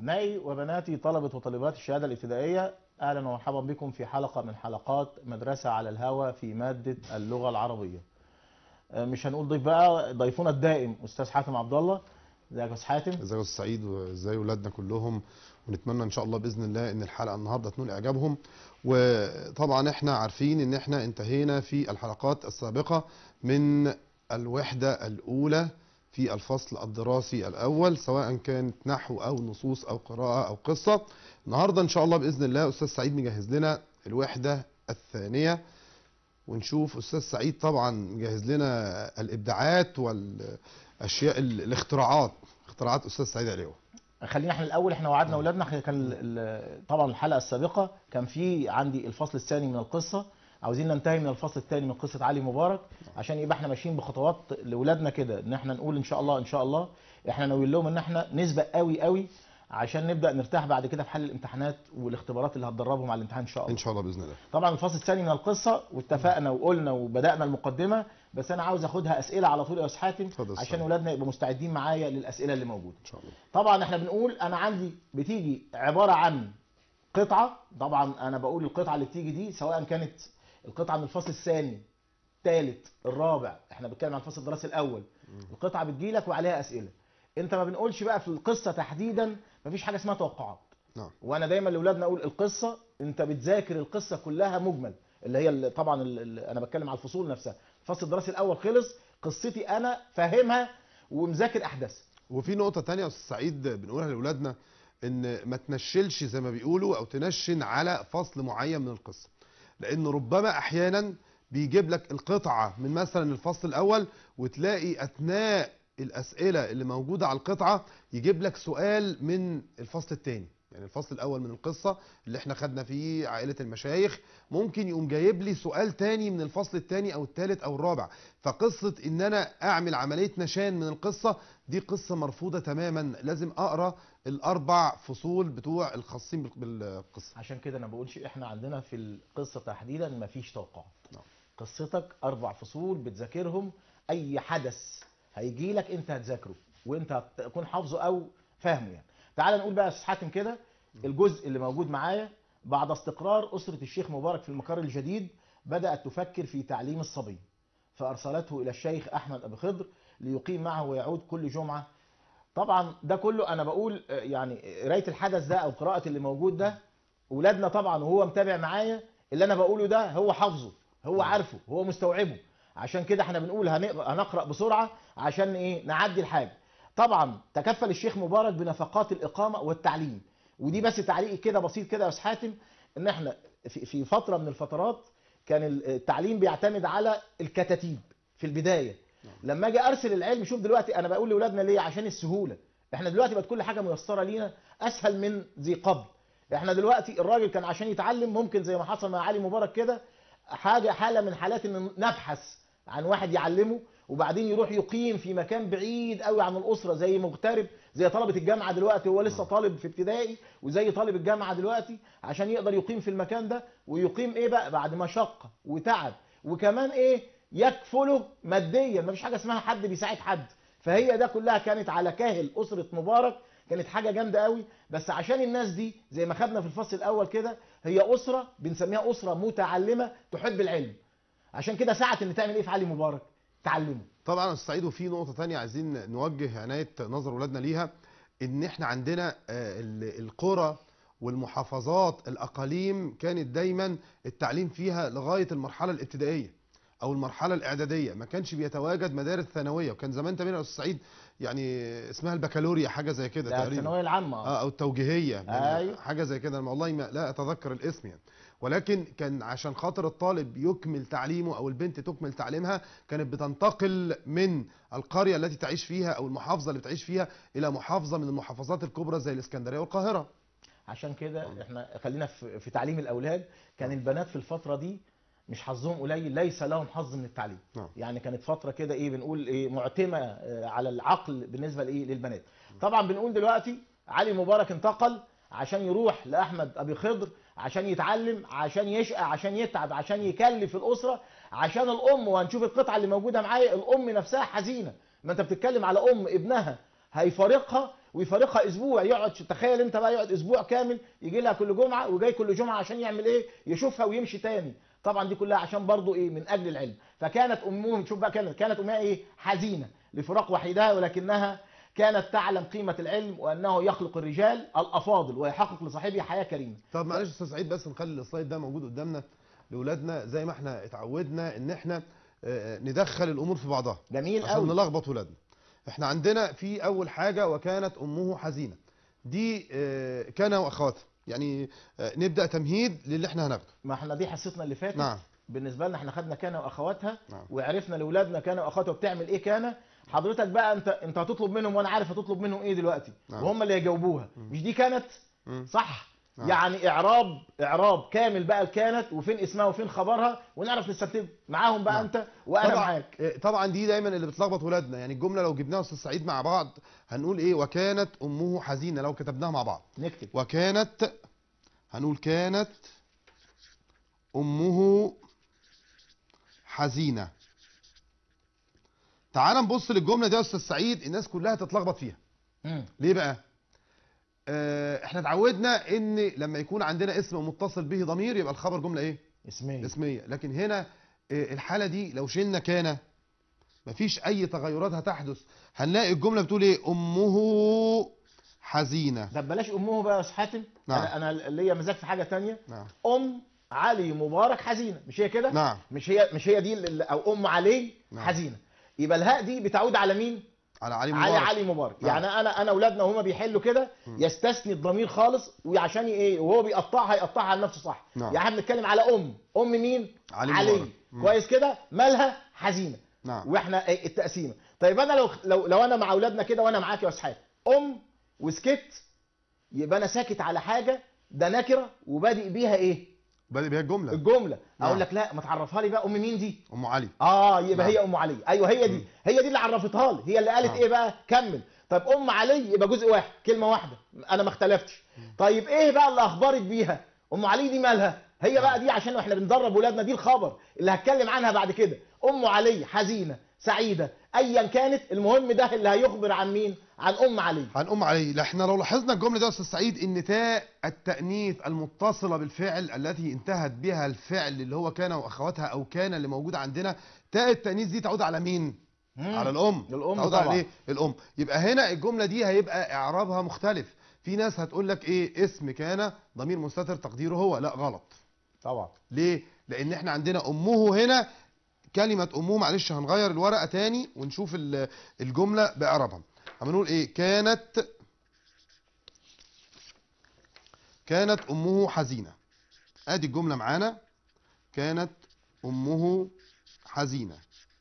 أبنائي وبناتي طلبة وطالبات الشهادة الابتدائية أهلا ومرحبا بكم في حلقة من حلقات مدرسة على الهوى في مادة اللغة العربية آه، مش هنقول ضيف بقى ضيفنا الدائم أستاذ حاتم عبد الله ازيك يا أستاذ حاتم ازيك يا استاذ سعيد وازاي ولادنا كلهم ونتمنى ان شاء الله باذن الله ان الحلقه النهارده تنول اعجابهم وطبعا احنا عارفين ان احنا انتهينا في الحلقات السابقه من الوحده الاولى في الفصل الدراسي الاول سواء كانت نحو او نصوص او قراءه او قصه النهارده ان شاء الله باذن الله استاذ سعيد مجهز لنا الوحده الثانيه ونشوف استاذ سعيد طبعا مجهز لنا الابداعات والاشياء ال- الاختراعات اختراعات استاذ سعيد عليوي خلينا احنا الاول احنا وعدنا اولادنا احنا كان ال- ال- طبعا الحلقه السابقه كان في عندي الفصل الثاني من القصه عاوزين ننتهي من الفصل الثاني من قصه علي مبارك عشان يبقى احنا ماشيين بخطوات لاولادنا كده ان احنا نقول ان شاء الله ان شاء الله احنا ناويين لهم ان احنا نسبق قوي قوي عشان نبدا نرتاح بعد كده في حل الامتحانات والاختبارات اللي هتدربهم على الامتحان ان شاء الله ان شاء الله باذن الله طبعا الفصل الثاني من القصه واتفقنا وقلنا وبدانا المقدمه بس انا عاوز اخدها اسئله على طول يا استاذ حاتم اتفضل يا عشان أستاذ. اولادنا يبقوا مستعدين معايا للاسئله اللي موجوده ان شاء الله طبعا احنا بنقول انا عندي بتيجي عباره عن قطعه طبعا انا بقول القطعه اللي بتيجي دي سواء كانت القطعه من الفصل الثاني الثالث الرابع احنا بنتكلم عن الفصل الدراسي الاول القطعه بتجيلك وعليها اسئله انت ما بنقولش بقى في القصه تحديدا مفيش حاجه اسمها توقعات نعم وانا دايما لاولادنا اقول القصه انت بتذاكر القصه كلها مجمل اللي هي ال- طبعا ال- ال- انا بتكلم على الفصول نفسها الفصل الدراسي الاول خلص قصتي انا فاهمها ومذاكر احداثها وفي نقطه تانية يا استاذ سعيد بنقولها لاولادنا ان ما تنشلش زي ما بيقولوا او تنشن على فصل معين من القصه لان ربما احيانا بيجيب لك القطعه من مثلا الفصل الاول وتلاقي اثناء الاسئله اللي موجوده على القطعه يجيب لك سؤال من الفصل الثاني يعني الفصل الاول من القصه اللي احنا خدنا فيه عائله المشايخ ممكن يقوم جايب لي سؤال تاني من الفصل الثاني او الثالث او الرابع فقصه ان انا اعمل عمليه نشان من القصه دي قصه مرفوضه تماما لازم اقرا الاربع فصول بتوع الخاصين بال- بالقصه عشان كده انا بقولش احنا عندنا في القصه تحديدا مفيش توقعات نعم. قصتك اربع فصول بتذاكرهم اي حدث هيجي لك انت هتذاكره وانت هتكون حافظه او فاهمه يعني تعال نقول بقى يا استاذ حاتم كده الجزء اللي موجود معايا بعد استقرار اسره الشيخ مبارك في المقر الجديد بدات تفكر في تعليم الصبي فارسلته الى الشيخ احمد ابي خضر ليقيم معه ويعود كل جمعه طبعا ده كله انا بقول آه، يعني قرايه الحدث ده او قراءه اللي موجود ده ولادنا طبعا وهو متابع معايا اللي انا بقوله ده هو حافظه هو عارفه هو مستوعبه عشان كده احنا بنقول هنقرا هنقرا بسرعه عشان ايه نعدي الحاجه طبعا تكفل الشيخ مبارك بنفقات الاقامه والتعليم ودي بس تعليق كده بسيط كده يا استاذ حاتم ان احنا في في فتره من الفترات كان التعليم بيعتمد على الكتاتيب في البدايه لما اجي ارسل العلم شوف دلوقتي انا بقول لاولادنا ليه عشان السهوله احنا دلوقتي بقت كل حاجه ميسره لينا اسهل من ذي قبل احنا دلوقتي الراجل كان عشان يتعلم ممكن زي ما حصل مع علي مبارك كده حاجه حاله من حالات ان نبحث عن واحد يعلمه وبعدين يروح يقيم في مكان بعيد قوي عن الاسره زي مغترب زي طلبه الجامعه دلوقتي هو لسه طالب في ابتدائي وزي طالب الجامعه دلوقتي عشان يقدر يقيم في المكان ده ويقيم ايه بقى بعد مشقه وتعب وكمان ايه يكفله ماديا مفيش حاجه اسمها حد بيساعد حد فهي ده كلها كانت على كاهل اسره مبارك كانت حاجه جامده قوي بس عشان الناس دي زي ما خدنا في الفصل الاول كده هي اسره بنسميها اسره متعلمه تحب العلم عشان كده ساعه ان تعمل ايه في علي مبارك تعلمه طبعا يا استاذ سعيد وفي نقطه تانية عايزين نوجه عنايه نظر اولادنا ليها ان احنا عندنا آه، ال- القرى والمحافظات الاقاليم كانت دايما التعليم فيها لغايه المرحله الابتدائيه او المرحله الاعداديه ما كانش بيتواجد مدارس ثانويه وكان زمان تمام يا استاذ سعيد يعني اسمها البكالوريا حاجه زي كده ده تقريبا الثانويه العامه اه او التوجيهيه يعني أيوة. حاجه زي كده انا والله ما لا اتذكر الاسم يعني ولكن كان عشان خاطر الطالب يكمل تعليمه او البنت تكمل تعليمها كانت بتنتقل من القريه التي تعيش فيها او المحافظه اللي بتعيش فيها الى محافظه من المحافظات الكبرى زي الاسكندريه والقاهره عشان كده احنا خلينا في, في تعليم الاولاد كان البنات في الفتره دي مش حظهم قليل ليس لهم حظ من التعليم نعم. يعني كانت فتره كده ايه بنقول ايه معتمه آه، على العقل بالنسبه لايه للبنات طبعا بنقول دلوقتي علي مبارك انتقل عشان يروح لاحمد ابي خضر عشان يتعلم عشان يشقى عشان يتعب عشان يكلف الاسره عشان الام وهنشوف القطعه اللي موجوده معايا الام نفسها حزينه ما انت بتتكلم على ام ابنها هيفارقها ويفارقها اسبوع يقعد تخيل انت بقى يقعد اسبوع كامل يجي لها كل جمعه وجاي كل جمعه عشان يعمل ايه يشوفها ويمشي تاني طبعا دي كلها عشان برضو ايه من اجل العلم فكانت امهم شوف بقى كانت كانت امها ايه حزينه لفراق وحيدها ولكنها كانت تعلم قيمه العلم وانه يخلق الرجال الافاضل ويحقق لصاحبه حياه كريمه طب معلش يا استاذ سعيد بس نخلي السلايد ده موجود قدامنا لاولادنا زي ما احنا اتعودنا ان احنا آه، ندخل الامور في بعضها جميل عشان قوي نلخبط ولادنا احنا عندنا في اول حاجه وكانت امه حزينه دي آه، كان واخواتها يعني آه، نبدا تمهيد للي احنا هناخده ما احنا دي حصتنا اللي فاتت نعم بالنسبه لنا احنا خدنا كان واخواتها نعم. وعرفنا لاولادنا كان واخواتها بتعمل ايه كان حضرتك بقى انت انت هتطلب منهم وانا عارف هتطلب منهم ايه دلوقتي نعم. وهم اللي يجاوبوها مش دي كانت مم. صح نعم. يعني اعراب اعراب كامل بقى كانت وفين اسمها وفين خبرها ونعرف نستنتج معاهم بقى نعم. انت وانا طبعا معاك آه، طبعا دي دايما اللي بتلخبط ولادنا يعني الجمله لو جبناها استاذ سعيد مع بعض هنقول ايه وكانت امه حزينه لو كتبناها مع بعض نكتب وكانت هنقول كانت امه حزينه تعال نبص للجمله دي يا استاذ سعيد الناس كلها تتلخبط فيها مم. ليه بقى آه احنا اتعودنا ان لما يكون عندنا اسم متصل به ضمير يبقى الخبر جمله ايه اسميه اسميه لكن هنا آه الحاله دي لو شلنا كان مفيش اي تغيرات هتحدث هنلاقي الجمله بتقول ايه امه حزينه طب بلاش امه بقى يا استاذ حاتم نعم. انا انا ليا مزاج في حاجه تانية نعم ام علي مبارك حزينه مش هي كده نعم مش هي مش هي دي ال- او ام علي نعم. حزينه يبقى الهاء دي بتعود على مين على علي علي مبارك علي مبارك نعم. يعني انا انا اولادنا وهما بيحلوا كده مم. يستثني الضمير خالص وعشان ايه وهو بيقطعها يقطعها لنفسه صح نعم. يعني احنا بنتكلم على ام ام مين علي علي مبارك. مم. كويس كده مالها حزينه نعم واحنا إيه التقسيمه طيب انا لو لو لو انا مع اولادنا كده وانا معاك يا اسحاق ام وسكت يبقى انا ساكت على حاجه ده نكره وبادئ بيها ايه بادئ بيها الجمله الجمله نعم. اقول لك لا ما تعرفها لي بقى ام مين دي ام علي اه يبقى نعم. هي ام علي ايوه هي دي مم. هي دي اللي عرفتها لي هي اللي قالت نعم. ايه بقى كمل طب ام علي يبقى جزء واحد كلمه واحده انا ما اختلفتش طيب ايه بقى اللي اخبرت بيها ام علي دي مالها هي بقى دي عشان احنا بندرب ولادنا دي الخبر اللي هتكلم عنها بعد كده ام علي حزينه سعيده ايا كانت المهم ده اللي هيخبر عن مين عن ام علي عن ام علي لا احنا لو لاحظنا الجمله دي يا استاذ سعيد ان تاء التانيث المتصله بالفعل التي انتهت بها الفعل اللي هو كان واخواتها او كان اللي موجود عندنا تاء التانيث دي تعود على مين مم. على الام الأم تعود طبعا. على ايه الام يبقى هنا الجمله دي هيبقى اعرابها مختلف في ناس هتقول لك ايه اسم كان ضمير مستتر تقديره هو لا غلط طبعا ليه لان احنا عندنا امه هنا كلمه امه معلش هنغير الورقه تاني ونشوف ال- الجمله باعرابها هنقول ايه كانت كانت امه حزينه ادي الجمله معانا كانت امه حزينه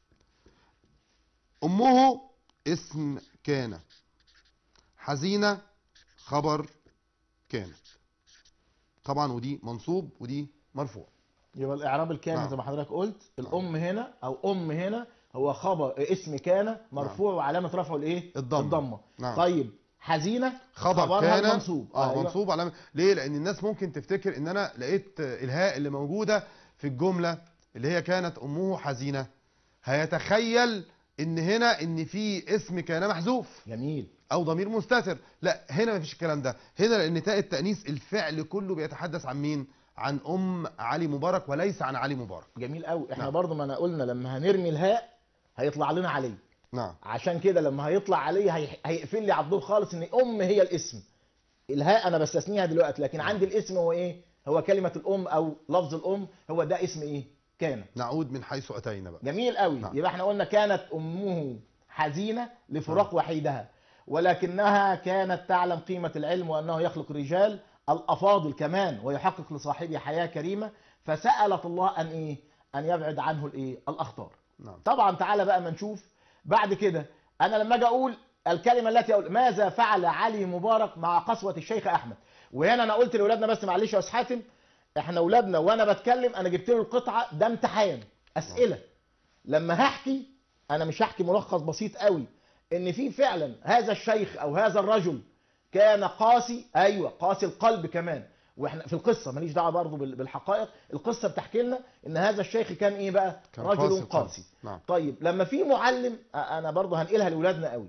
امه اسم كان حزينه خبر كانت طبعا ودي منصوب ودي مرفوع يبقى الاعراب الكامل نعم. زي ما حضرتك قلت الام هنا او ام هنا هو خبر اسم كان مرفوع وعلامه رفعه الايه الضمة. الضمه نعم. طيب حزينه خبر خبرها كان المنصوب اه أيوة. منصوب علامه ليه لان الناس ممكن تفتكر ان انا لقيت آه، الهاء اللي موجوده في الجمله اللي هي كانت امه حزينه هيتخيل ان هنا ان في اسم كان محذوف جميل او ضمير مستتر لا هنا مفيش الكلام ده هنا لان تاء التانيث الفعل كله بيتحدث عن مين عن ام علي مبارك وليس عن علي مبارك جميل قوي احنا نعم. برضو ما انا قلنا لما هنرمي الهاء هيطلع لنا علي نعم عشان كده لما هيطلع علي هي... هيقفل لي على الدور خالص ان ام هي الاسم الهاء انا بستثنيها دلوقتي لكن عندي الاسم هو ايه هو كلمه الام او لفظ الام هو ده اسم ايه كان نعود من حيث اتينا بقى جميل قوي نعم. يبقى احنا قلنا كانت امه حزينه لفراق وحيدها ولكنها كانت تعلم قيمه العلم وانه يخلق الرجال الافاضل كمان ويحقق لصاحبه حياه كريمه فسالت الله ان ايه ان يبعد عنه الايه الاخطار نعم طبعا تعالى بقى ما نشوف بعد كده انا لما اجي اقول الكلمه التي اقول ماذا فعل علي مبارك مع قسوه الشيخ احمد وهنا انا قلت لاولادنا بس معلش يا استاذ حاتم احنا اولادنا وانا بتكلم انا جبت له القطعه ده امتحان اسئله لما هحكي انا مش هحكي ملخص بسيط قوي ان في فعلا هذا الشيخ او هذا الرجل كان قاسي ايوه قاسي القلب كمان واحنا في القصه ماليش دعوه برضه بال- بالحقائق القصه بتحكي لنا ان هذا الشيخ كان ايه بقى كان قاسي رجل القلب. قاسي نعم طيب لما في معلم أ- انا برضه هنقلها لاولادنا قوي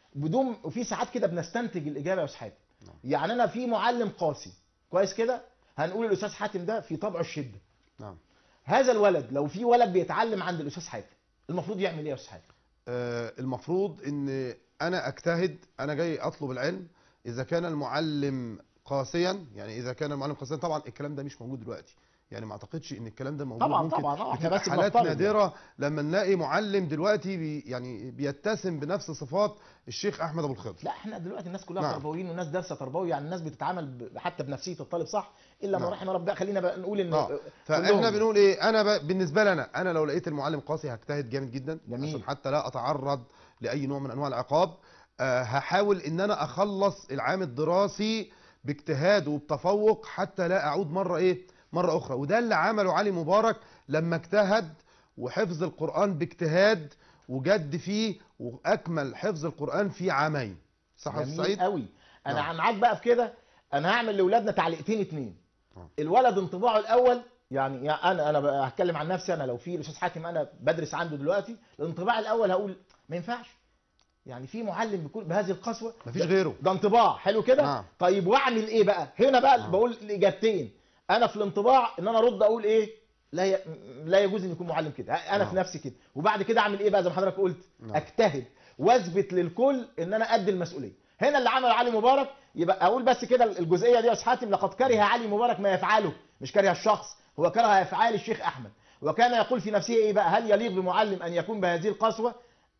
بدون وفي ساعات كده بنستنتج الاجابه يا استاذ حاتم يعني انا في معلم قاسي كويس كده هنقول الاستاذ حاتم ده في طبعه الشده نعم هذا الولد لو في ولد بيتعلم عند الاستاذ حاتم المفروض يعمل ايه يا استاذ حاتم آه، المفروض ان انا اجتهد انا جاي اطلب العلم اذا كان المعلم قاسيا يعني اذا كان المعلم قاسيا طبعا الكلام ده مش موجود دلوقتي يعني ما اعتقدش ان الكلام ده موجود طبعا ممكن طبعا اه احنا بتبقى بس حالات بنفترض نادره لما نلاقي معلم دلوقتي بي يعني بيتسم بنفس صفات الشيخ احمد ابو الخضر لا احنا دلوقتي الناس كلها نعم. تربويين والناس دارسه تربوي يعني الناس بتتعامل ب- حتى بنفسيه الطالب صح الا ما نعم. رحم رب ده خلينا بقى نقول ان اه كلهم. فاحنا بنقول ايه انا ب... بالنسبه لنا انا لو لقيت المعلم قاسي هجتهد جامد جدا جميل. عشان حتى لا اتعرض لاي نوع من انواع العقاب آه هحاول ان انا اخلص العام الدراسي باجتهاد وبتفوق حتى لا اعود مره ايه مره اخرى وده اللي عمله علي مبارك لما اجتهد وحفظ القران باجتهاد وجد فيه واكمل حفظ القران في عامين صح يا أستاذ جميل سعيد قوي انا نعم. معاك بقى في كده انا هعمل لاولادنا تعليقتين اتنين آه. الولد انطباعه الاول يعني, يعني انا انا بقى هتكلم عن نفسي انا لو في الاستاذ حاتم انا بدرس عنده دلوقتي الانطباع الاول هقول ما ينفعش يعني في معلم بيكون بهذه القسوه مفيش غيره ده انطباع حلو كده نعم. طيب واعمل ايه بقى هنا بقى نعم. بقول الاجابتين انا في الانطباع ان انا ارد اقول ايه لا ي... لا يجوز ان يكون معلم كده انا في نعم. نفسي كده وبعد كده اعمل ايه بقى زي ما حضرتك قلت نعم. اجتهد واثبت للكل ان انا قد المسؤوليه هنا اللي عمله علي مبارك يبقى اقول بس كده الجزئيه دي يا استاذ حاتم لقد كره علي مبارك ما يفعله مش كره الشخص هو كره افعال الشيخ احمد وكان يقول في نفسه ايه بقى هل يليق بمعلم ان يكون بهذه القسوه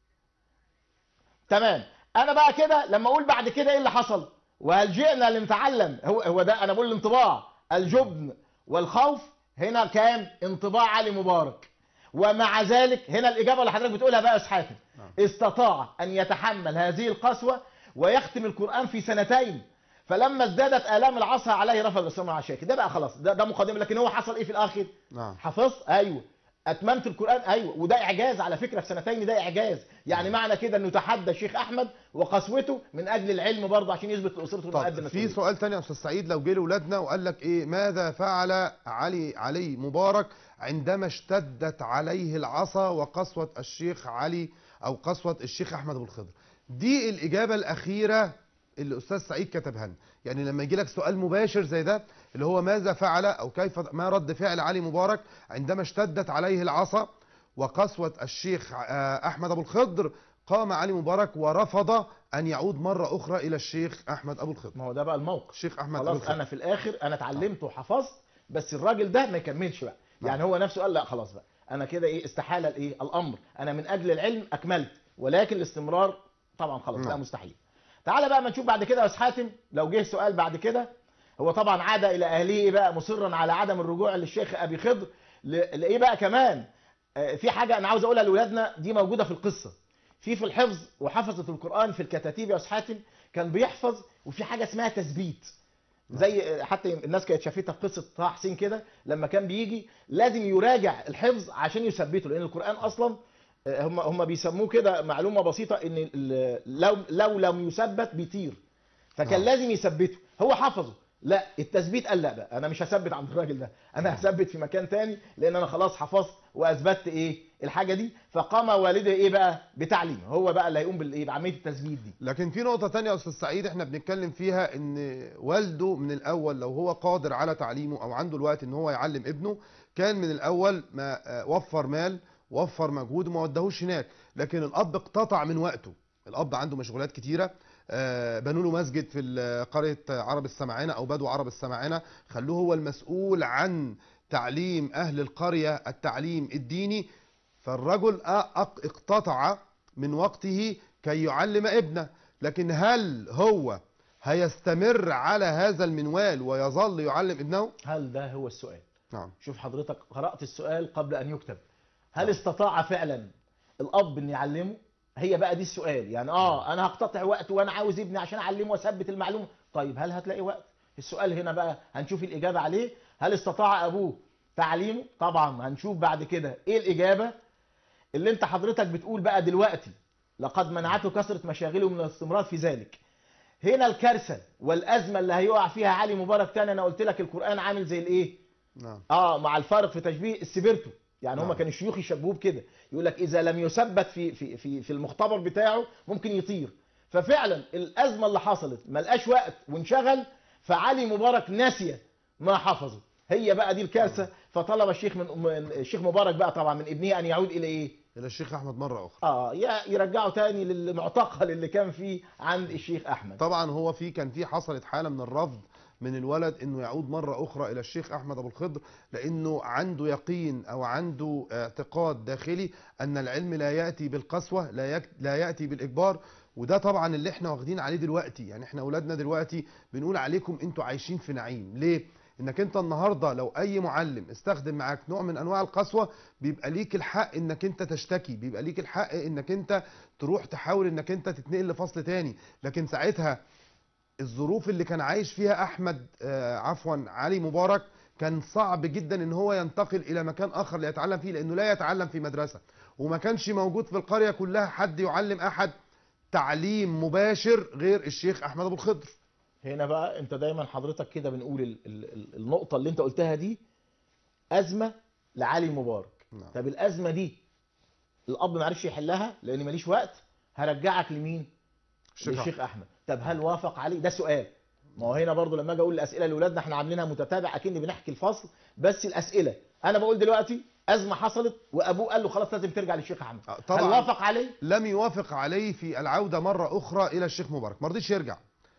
تمام انا بقى كده لما اقول بعد كده ايه اللي حصل وهل جئنا لنتعلم هو هو ده انا بقول الانطباع الجبن والخوف هنا كان انطباع علي مبارك ومع ذلك هنا الاجابه اللي حضرتك بتقولها بقى يا استاذ حاتم نعم. استطاع ان يتحمل هذه القسوه ويختم القران في سنتين فلما ازدادت الام العصا عليه رفض الاسلام مع الشيخ ده بقى خلاص ده ده مقدمه لكن هو حصل ايه في الاخر نعم حفظت ايوه اتممت القران ايوه وده اعجاز على فكره في سنتين ده اعجاز يعني معنى كده انه تحدى الشيخ احمد وقسوته من اجل العلم برضه عشان يثبت لاسرته انه قد طب في المسؤوليه سؤال تاني يا استاذ سعيد لو جه لاولادنا وقال لك ايه ماذا فعل علي علي مبارك عندما اشتدت عليه العصا وقسوه الشيخ علي او قسوه الشيخ احمد ابو الخضر دي الاجابه الاخيره اللي الاستاذ سعيد كتبها لنا يعني لما يجي لك سؤال مباشر زي ده اللي هو ماذا فعل او كيف ما رد فعل علي مبارك عندما اشتدت عليه العصا وقسوه الشيخ آه، احمد ابو الخضر قام علي مبارك ورفض ان يعود مره اخرى الى الشيخ احمد ابو الخضر ما هو ده بقى الموقف الشيخ احمد ابو خلاص الخضر انا في الاخر انا اتعلمت وحفظت بس الراجل ده ما يكملش بقى يعني هو نفسه قال لا خلاص بقى انا كده ايه استحاله الايه الامر انا من اجل العلم اكملت ولكن الاستمرار طبعا خلاص نعم. لا مستحيل تعالى بقى ما نشوف بعد كده يا استاذ حاتم لو جه سؤال بعد كده هو طبعا عاد الى اهله إيه بقى مصرا على عدم الرجوع للشيخ ابي خضر ل- لايه بقى كمان آه، في حاجه انا عاوز اقولها لاولادنا دي موجوده في القصه في في الحفظ وحفظه القران في الكتاتيب يا استاذ حاتم كان بيحفظ وفي حاجه اسمها تثبيت زي حتى الناس كانت شافتها في قصه طه حسين كده لما كان بيجي لازم يراجع الحفظ عشان يثبته لان القران اصلا آه، هم هم بيسموه كده معلومه بسيطه ان ال- لو لو لم يثبت بيطير فكان نعم. لازم يثبته هو حفظه لا التثبيت قال لا بقى انا مش هثبت عند الراجل ده انا هثبت في مكان تاني لان انا خلاص حفظت واثبتت ايه الحاجه دي فقام والده ايه بقى بتعليمه هو بقى اللي هيقوم بالايه بعمليه التثبيت دي لكن في نقطة تانية يا أستاذ سعيد احنا بنتكلم فيها إن والده من الأول لو هو قادر على تعليمه أو عنده الوقت إن هو يعلم ابنه كان من الأول ما آه، وفر مال وفر مجهود وما ودهوش هناك لكن الأب اقتطع من وقته الأب عنده مشغولات كتيرة آه، بنوا له مسجد في ال- قرية عرب السماعنة أو بدو عرب السماعنة خلوه هو المسؤول عن تعليم أهل القرية التعليم الديني فالرجل أ- أق- اقتطع من وقته كي يعلم ابنه لكن هل هو هيستمر على هذا المنوال ويظل يعلم ابنه هل ده هو السؤال نعم شوف حضرتك قرأت السؤال قبل أن يكتب هل نعم. استطاع فعلا الأب أن يعلمه هي بقى دي السؤال يعني آه أنا هقتطع وقت وأنا عاوز ابني عشان أعلمه وأثبت المعلومة طيب هل هتلاقي وقت السؤال هنا بقى هنشوف الإجابة عليه هل استطاع أبوه تعليمه طبعا هنشوف بعد كده إيه الإجابة اللي أنت حضرتك بتقول بقى دلوقتي لقد منعته كثرة مشاغله من الاستمرار في ذلك هنا الكارثة والأزمة اللي هيقع فيها علي مبارك تاني أنا قلت لك القرآن عامل زي الإيه نعم اه مع الفرق في تشبيه السبيرتو يعني هم نعم. كانوا الشيوخ يشبهوه بكده يقول لك اذا لم يثبت في في في في المختبر بتاعه ممكن يطير ففعلا الازمه اللي حصلت ما لقاش وقت وانشغل فعلي مبارك نسي ما حفظه هي بقى دي الكارثه فطلب الشيخ من من- الشيخ مبارك بقى طبعا من ابنه ان يعود الى ايه؟ الى الشيخ احمد مره اخرى اه يا- يرجعه تاني للمعتقل اللي كان فيه عند الشيخ احمد طبعا هو في كان في حصلت حاله من الرفض من الولد انه يعود مره اخرى الى الشيخ احمد ابو الخضر لانه عنده يقين او عنده اعتقاد داخلي ان العلم لا ياتي بالقسوه لا يك لا ياتي بالاجبار وده طبعا اللي احنا واخدين عليه دلوقتي يعني احنا اولادنا دلوقتي بنقول عليكم انتوا عايشين في نعيم ليه انك انت النهارده لو اي معلم استخدم معاك نوع من انواع القسوه بيبقى ليك الحق انك انت تشتكي بيبقى ليك الحق انك انت تروح تحاول انك انت تتنقل لفصل تاني لكن ساعتها الظروف اللي كان عايش فيها احمد آه عفوا علي مبارك كان صعب جدا ان هو ينتقل الى مكان اخر ليتعلم فيه لانه لا يتعلم في مدرسه وما كانش موجود في القريه كلها حد يعلم احد تعليم مباشر غير الشيخ احمد ابو الخضر هنا بقى انت دايما حضرتك كده بنقول ال ال ال النقطه اللي انت قلتها دي ازمه لعلي مبارك نعم. طب الازمه دي الاب ما عرفش يحلها لان ماليش وقت هرجعك لمين الشيخ للشيخ احمد طب هل وافق عليه ده سؤال ما هو هنا برضو لما اجي اقول الاسئله لاولادنا احنا عاملينها متتابع اكني بنحكي الفصل بس الاسئله انا بقول دلوقتي ازمه حصلت وابوه قال له خلاص لازم ترجع للشيخ احمد آه، هل طبعا وافق عليه لم يوافق عليه في العوده مره اخرى الى الشيخ مبارك ما رضيش يرجع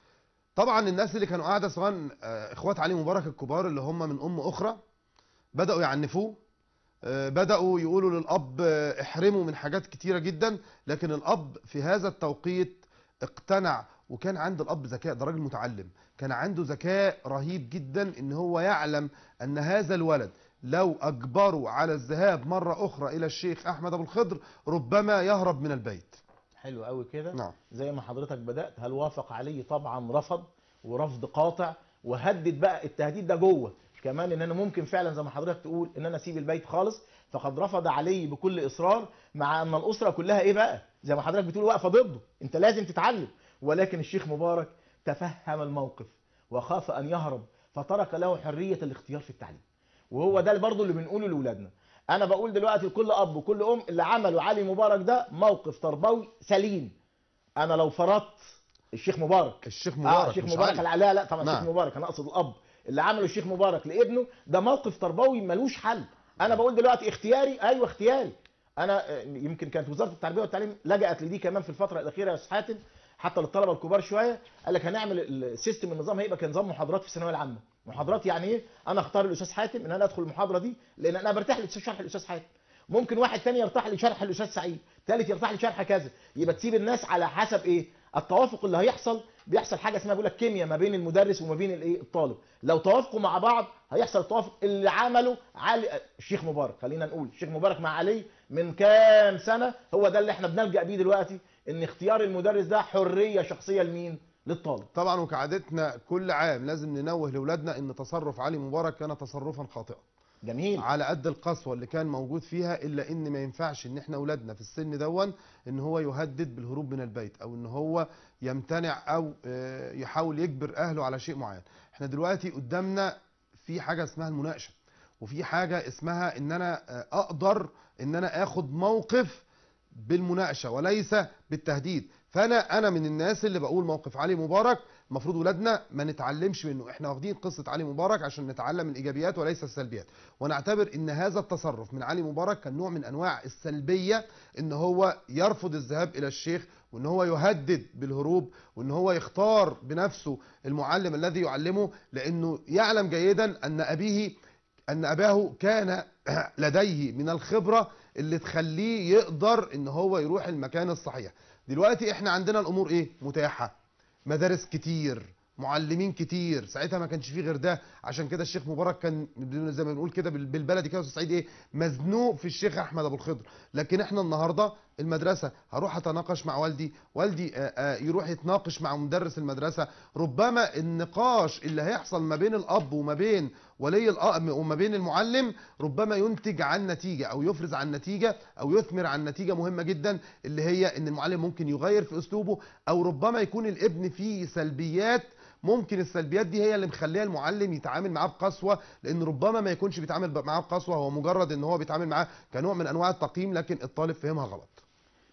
طبعا الناس اللي كانوا قاعده سواء آه، اخوات علي مبارك الكبار اللي هم من ام اخرى بداوا يعنفوه آه، بداوا يقولوا للاب آه، احرموا من حاجات كتيره جدا لكن الاب في هذا التوقيت اقتنع وكان عند الاب ذكاء ده راجل متعلم كان عنده ذكاء رهيب جدا ان هو يعلم ان هذا الولد لو اجبروا على الذهاب مره اخرى الى الشيخ احمد ابو الخضر ربما يهرب من البيت حلو قوي كده نعم زي ما حضرتك بدات هل وافق عليه طبعا رفض ورفض قاطع وهدد بقى التهديد ده جوه كمان ان انا ممكن فعلا زي ما حضرتك تقول ان انا اسيب البيت خالص فقد رفض علي بكل اصرار مع ان الاسره كلها ايه بقى زي ما حضرتك بتقول واقفه ضده انت لازم تتعلم ولكن الشيخ مبارك تفهم الموقف وخاف ان يهرب فترك له حريه الاختيار في التعليم وهو ده برضه اللي بنقوله لاولادنا انا بقول دلوقتي لكل اب وكل ام اللي عملوا علي مبارك ده موقف تربوي سليم انا لو فرضت الشيخ مبارك الشيخ اه مبارك الشيخ مش مبارك علي. لا لا, لا طبعا نعم. الشيخ مبارك انا اقصد الاب اللي عمله الشيخ مبارك لابنه ده موقف تربوي ملوش حل انا بقول دلوقتي اختياري ايوه اختياري انا آه، يمكن كانت وزاره التربيه والتعليم لجأت لدي كمان في الفتره الاخيره يا استاذ حاتم حتى للطلبه الكبار شويه قال لك هنعمل السيستم النظام هيبقى كنظام محاضرات في الثانويه العامه محاضرات يعني ايه انا اختار الاستاذ حاتم ان انا ادخل المحاضره دي لان انا برتاح لشرح الاستاذ حاتم ممكن واحد تاني يرتاح لشرح الاستاذ سعيد ثالث يرتاح لشرح كذا يبقى تسيب الناس على حسب ايه التوافق اللي هيحصل بيحصل حاجه اسمها بيقول لك كيمياء ما بين المدرس وما بين الايه الطالب لو توافقوا مع بعض هيحصل التوافق اللي عمله علي الشيخ مبارك خلينا نقول الشيخ مبارك مع علي من كام سنه هو ده اللي احنا بنلجا بيه دلوقتي ان اختيار المدرس ده حريه شخصيه لمين للطالب طبعا وكعادتنا كل عام لازم ننوه لاولادنا ان تصرف علي مبارك كان تصرفا خاطئا جميل على قد القسوه اللي كان موجود فيها الا ان ما ينفعش ان احنا اولادنا في السن دون ان هو يهدد بالهروب من البيت او ان هو يمتنع او آه، يحاول يجبر اهله على شيء معين احنا دلوقتي قدامنا في حاجه اسمها المناقشه وفي حاجه اسمها ان انا آه، اقدر ان انا اخد موقف بالمناقشه وليس بالتهديد فانا انا من الناس اللي بقول موقف علي مبارك المفروض ولادنا ما نتعلمش منه احنا واخدين قصه علي مبارك عشان نتعلم الايجابيات وليس السلبيات ونعتبر ان هذا التصرف من علي مبارك كان نوع من انواع السلبيه ان هو يرفض الذهاب الى الشيخ وان هو يهدد بالهروب وان هو يختار بنفسه المعلم الذي يعلمه لانه يعلم جيدا ان ابيه ان اباه كان لديه من الخبره اللي تخليه يقدر ان هو يروح المكان الصحيح دلوقتي احنا عندنا الامور ايه متاحه مدارس كتير معلمين كتير ساعتها ما كانش فيه غير ده عشان كده الشيخ مبارك كان زي ما بنقول كده بال- بالبلدي كده يا استاذ سعيد ايه مزنوق في الشيخ احمد ابو الخضر لكن احنا النهارده المدرسه هروح اتناقش مع والدي والدي آه، آه، يروح يتناقش مع مدرس المدرسه ربما النقاش اللي هيحصل ما بين الاب وما بين ولي الامر وما بين المعلم ربما ينتج عن نتيجه او يفرز عن نتيجه او يثمر عن نتيجه مهمه جدا اللي هي ان المعلم ممكن يغير في اسلوبه او ربما يكون الابن فيه سلبيات ممكن السلبيات دي هي اللي مخليه المعلم يتعامل معاه بقسوه لان ربما ما يكونش بيتعامل معاه بقسوه هو مجرد ان هو بيتعامل معاه كنوع من انواع التقييم لكن الطالب فهمها غلط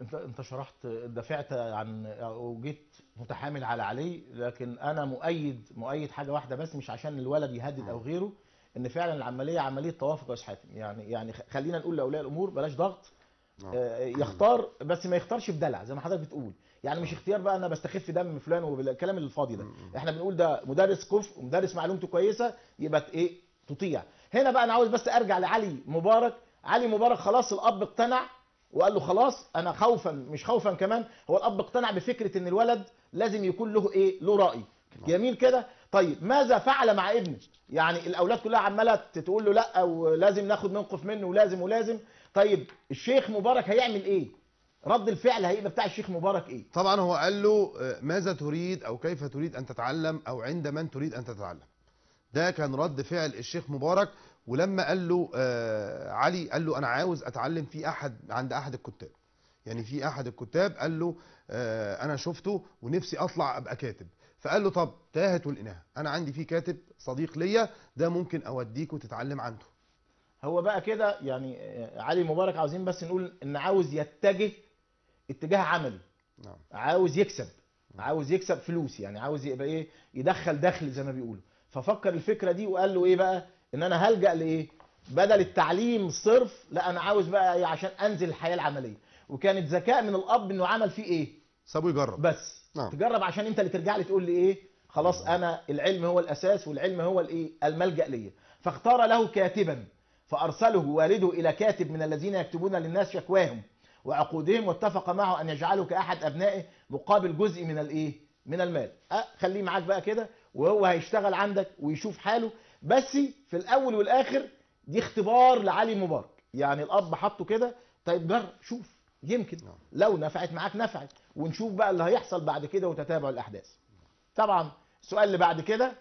انت انت شرحت دافعت عن او جيت متحامل على علي لكن انا مؤيد مؤيد حاجه واحده بس مش عشان الولد يهدد او غيره ان فعلا العمليه عمليه توافق يا أستاذ حاتم يعني يعني خ- خلينا نقول لاولياء الامور بلاش ضغط نعم. آه، يختار بس ما يختارش بدلع زي ما حضرتك بتقول يعني مش اختيار بقى انا بستخف دم فلان والكلام الفاضي ده احنا بنقول ده مدرس كفء ومدرس معلومته كويسه يبقى ت- ايه تطيع هنا بقى انا عاوز بس ارجع لعلي مبارك علي مبارك خلاص الاب اقتنع وقال له خلاص انا خوفا مش خوفا كمان هو الاب اقتنع بفكره ان الولد لازم يكون له ايه له راي جميل كده طيب ماذا فعل مع ابنه يعني الاولاد كلها عماله تقول له لا ولازم ناخد موقف منه ولازم ولازم طيب الشيخ مبارك هيعمل ايه رد الفعل هيبقى بتاع الشيخ مبارك ايه طبعا هو قال له آه، ماذا تريد او كيف تريد ان تتعلم او عند من تريد ان تتعلم ده كان رد فعل الشيخ مبارك ولما قال له آه علي قال له انا عاوز اتعلم في احد عند احد الكتاب يعني في احد الكتاب قال له آه انا شفته ونفسي اطلع ابقى كاتب فقال له طب تاهت والاناهه انا عندي في كاتب صديق ليا ده ممكن اوديك وتتعلم عنده هو بقى كده يعني آه، علي مبارك عاوزين بس نقول ان عاوز يتجه اتجاه عملي نعم عاوز يكسب عاوز يكسب فلوس يعني عاوز يبقى ايه يدخل دخل زي ما بيقولوا ففكر الفكره دي وقال له ايه بقى ان انا هلجا لايه بدل التعليم صرف لا انا عاوز بقى ايه عشان انزل الحياه العمليه وكانت ذكاء من الاب انه عمل فيه ايه سابه يجرب بس نعم. تجرب عشان انت اللي ترجع لي تقول لي ايه خلاص انا العلم هو الاساس والعلم هو الايه الملجا ليا فاختار له كاتبا فارسله والده الى كاتب من الذين يكتبون للناس شكواهم وعقودهم واتفق معه ان يجعله كاحد ابنائه مقابل جزء من الايه من المال أه خليه معاك بقى كده وهو هيشتغل عندك ويشوف حاله بس في الاول والاخر دي اختبار لعلي مبارك يعني الاب حطه كده طيب جرب شوف يمكن نعم. لو نفعت معاك نفعت ونشوف بقى اللي هيحصل بعد كده وتتابع الاحداث طبعا السؤال اللي بعد كده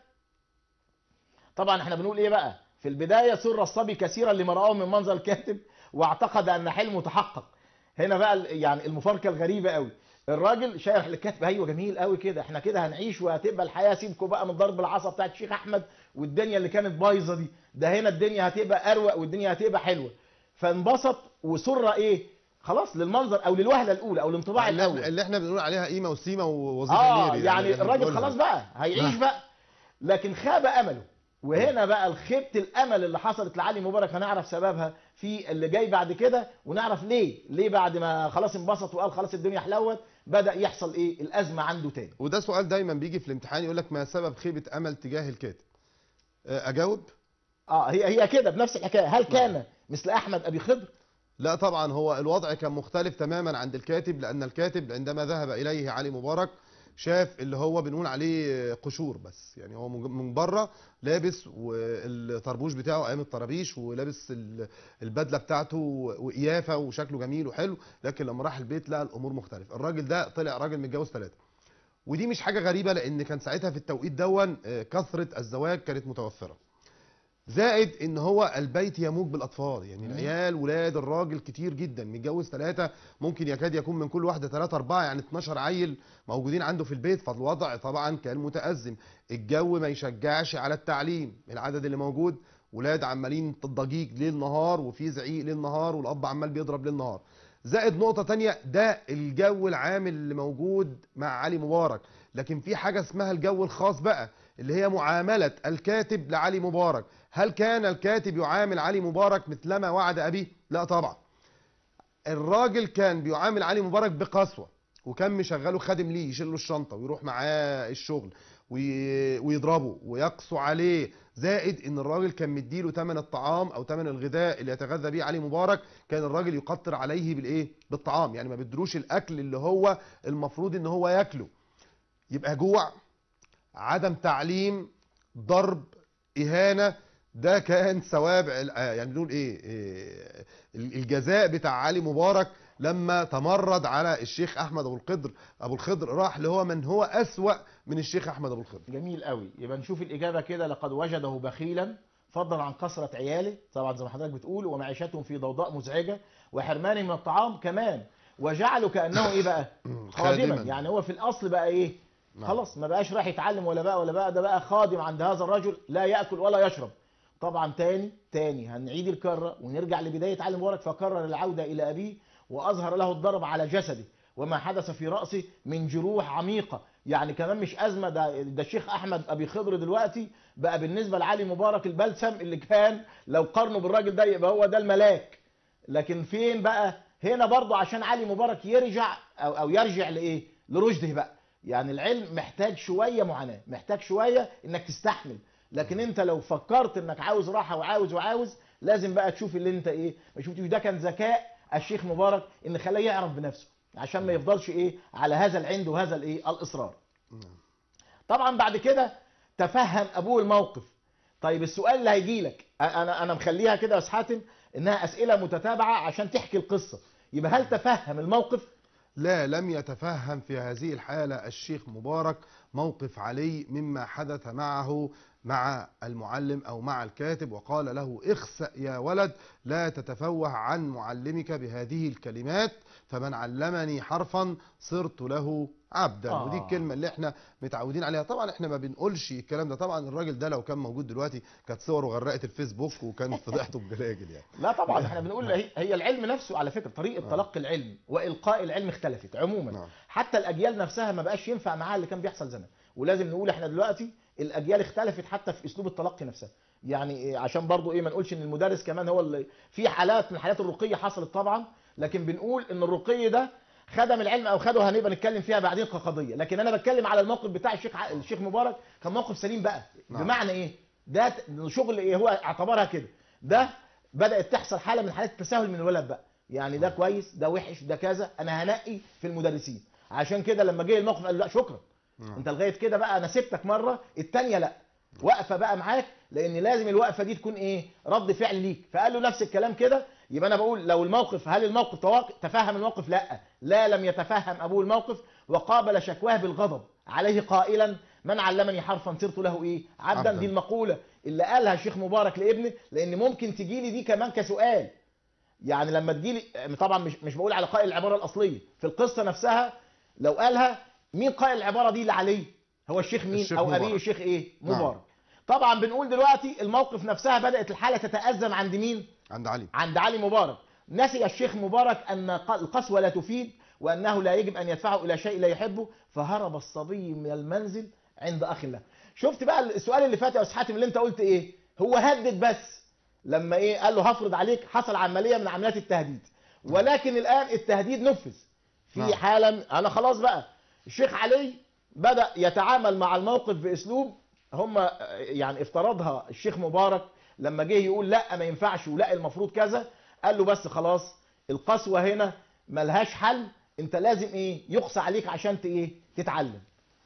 طبعا احنا بنقول ايه بقى في البدايه سر الصبي كثيرا لما راه من منظر الكاتب واعتقد ان حلمه تحقق هنا بقى ال- يعني المفارقه الغريبه قوي الراجل شايح للكاتب ايوه جميل قوي كده احنا كده هنعيش وهتبقى الحياه سيبكم بقى من ضرب العصا بتاعت الشيخ احمد والدنيا اللي كانت بايظه دي ده هنا الدنيا هتبقى اروق والدنيا هتبقى حلوه فانبسط وسر ايه خلاص للمنظر او للوهله الاولى او الانطباع اللي الاول احنا, اللي احنا بنقول عليها قيمه وسيمه ووظيفه اه نيري يعني اللي الراجل بنقولها. خلاص بقى هيعيش نعم. بقى لكن خاب امله وهنا بقى الخيبة الامل اللي حصلت لعلي مبارك هنعرف سببها في اللي جاي بعد كده ونعرف ليه ليه بعد ما خلاص انبسط وقال خلاص الدنيا حلوت بدا يحصل ايه الازمه عنده تاني وده سؤال دايما بيجي في الامتحان يقول لك ما سبب خيبه امل تجاه الكاتب آه، اجاوب اه هي هي كده بنفس الحكايه هل كان مثل احمد ابي خضر لا طبعا هو الوضع كان مختلف تماما عند الكاتب لان الكاتب عندما ذهب اليه علي مبارك شاف اللي هو بنقول عليه قشور بس يعني هو من من بره لابس والطربوش بتاعه ايام الطرابيش ولابس ال- البدله بتاعته وقيافه وشكله جميل وحلو لكن لما راح البيت لقى الامور مختلفه الراجل ده طلع راجل متجوز ثلاثه ودي مش حاجه غريبه لان كان ساعتها في التوقيت دون آه، كثره الزواج كانت متوفره زائد ان هو البيت يموج بالاطفال يعني مم. العيال ولاد الراجل كتير جدا متجوز ثلاثه ممكن يكاد يكون من كل واحده ثلاثه اربعه يعني 12 عيل موجودين عنده في البيت فالوضع طبعا كان متازم الجو ما يشجعش على التعليم العدد اللي موجود ولاد عمالين ضجيج ليل نهار وفي زعيق ليل نهار والاب عمال بيضرب ليل نهار زائد نقطة تانية ده الجو العام اللي موجود مع علي مبارك لكن في حاجة اسمها الجو الخاص بقى اللي هي معاملة الكاتب لعلي مبارك هل كان الكاتب يعامل علي مبارك مثلما وعد أبيه؟ لا طبعا الراجل كان بيعامل علي مبارك بقسوة وكان مشغله خادم ليه يشيل له الشنطة ويروح معاه الشغل وي- ويضربه ويقسو عليه زائد ان الراجل كان مديله ثمن الطعام او ثمن الغذاء اللي يتغذى بيه علي مبارك كان الراجل يقطر عليه بالايه بالطعام يعني ما بيدروش الاكل اللي هو المفروض ان هو ياكله يبقى جوع عدم تعليم ضرب اهانه ده كان ثوابع ال- آه يعني بنقول ايه, إيه الجزاء بتاع علي مبارك لما تمرد على الشيخ احمد ابو الخضر ابو الخضر راح لهو من هو اسوا من الشيخ احمد ابو الخضر جميل قوي يبقى نشوف الاجابه كده لقد وجده بخيلا فضلا عن كثره عياله طبعا زي ما حضرتك بتقول ومعيشتهم في ضوضاء مزعجه وحرمانهم من الطعام كمان وجعله كانه ايه بقى خادما خادماً. يعني هو في الاصل بقى ايه نعم. خلاص ما بقاش رايح يتعلم ولا بقى ولا بقى ده بقى خادم عند هذا الرجل لا ياكل ولا يشرب طبعا تاني تاني هنعيد الكره ونرجع لبدايه علي مبارك فقرر العوده الى ابيه واظهر له الضرب على جسده وما حدث في راسه من جروح عميقه يعني كمان مش ازمه ده ده الشيخ احمد ابي خضر دلوقتي بقى بالنسبه لعلي مبارك البلسم اللي كان لو قارنوا بالراجل ده يبقى هو ده الملاك لكن فين بقى هنا برضه عشان علي مبارك يرجع او او يرجع لايه لرشده بقى يعني العلم محتاج شويه معاناه محتاج شويه انك تستحمل لكن انت لو فكرت انك عاوز راحه وعاوز وعاوز لازم بقى تشوف اللي انت ايه ما شفتوش ده كان ذكاء الشيخ مبارك ان خلاه يعرف بنفسه عشان ما يفضلش ايه على هذا العند وهذا الايه الاصرار طبعا بعد كده تفهم ابوه الموقف طيب السؤال اللي هيجي لك انا انا مخليها كده يا استاذ حاتم انها اسئله متتابعه عشان تحكي القصه يبقى هل تفهم الموقف لا لم يتفهم في هذه الحالة الشيخ مبارك موقف علي مما حدث معه مع المعلم أو مع الكاتب وقال له اخسأ يا ولد لا تتفوه عن معلمك بهذه الكلمات فمن علمني حرفا صرت له عبدا آه. ودي الكلمة اللي احنا متعودين عليها طبعا احنا ما بنقولش الكلام ده طبعا الراجل ده لو كان موجود دلوقتي كانت صوره غرقت الفيسبوك وكان فضيحته بجلاجل يعني لا طبعا احنا بنقول هي هي العلم نفسه على فكره طريقه تلقي العلم والقاء العلم اختلفت عموما نعم. حتى الاجيال نفسها ما بقاش ينفع معاها اللي كان بيحصل زمان ولازم نقول احنا دلوقتي الاجيال اختلفت حتى في اسلوب التلقي نفسها يعني إيه عشان برضو ايه ما نقولش ان المدرس كمان هو اللي في حالات من حالات الرقي حصلت طبعا لكن بنقول ان الرقي ده خدم العلم او خده هنبقى نتكلم فيها بعدين كقضيه لكن انا بتكلم على الموقف بتاع الشيخ ع- الشيخ مبارك كان موقف سليم بقى نعم. بمعنى ايه ده ت- شغل ايه هو اعتبرها كده ده بدات تحصل حاله من حالات التساهل من الولد بقى يعني ده كويس ده وحش ده كذا انا هنقي في المدرسين عشان كده لما جه الموقف قال له لا شكرا نعم. انت لغايه كده بقى انا سبتك مره التانيه لا واقفه بقى معاك لان لازم الوقفه دي تكون ايه رد فعل ليك فقال له نفس الكلام كده يبقى انا بقول لو الموقف هل الموقف تواق- تفهم الموقف لا لا لم يتفهم ابوه الموقف وقابل شكواه بالغضب عليه قائلا من علمني حرفا صرت له ايه عبدا, عبداً. دي المقوله اللي قالها الشيخ مبارك لابنه لان ممكن تجي لي دي كمان كسؤال يعني لما تجيلي طبعا مش مش بقول على قائل العباره الاصليه في القصه نفسها لو قالها مين قائل العباره دي لعلي هو الشيخ مين الشيخ او مبارك. ابيه الشيخ ايه نعم. مبارك طبعا بنقول دلوقتي الموقف نفسها بدات الحاله تتازم عند مين عند علي عند علي مبارك نسي الشيخ مبارك ان ق- القسوه لا تفيد وانه لا يجب ان يدفعه الى شيء لا يحبه فهرب الصبي من المنزل عند اخ له شفت بقى السؤال اللي فات يا استاذ حاتم اللي انت قلت ايه هو هدد بس لما ايه قال له هفرض عليك حصل عمليه من عمليات التهديد ولكن الان التهديد نفذ في نعم. حاله انا خلاص بقى الشيخ علي بدا يتعامل مع الموقف باسلوب هم يعني افترضها الشيخ مبارك لما جه يقول لا ما ينفعش ولا المفروض كذا قال له بس خلاص القسوه هنا ملهاش حل انت لازم ايه يقسى عليك عشان ت- ايه تتعلم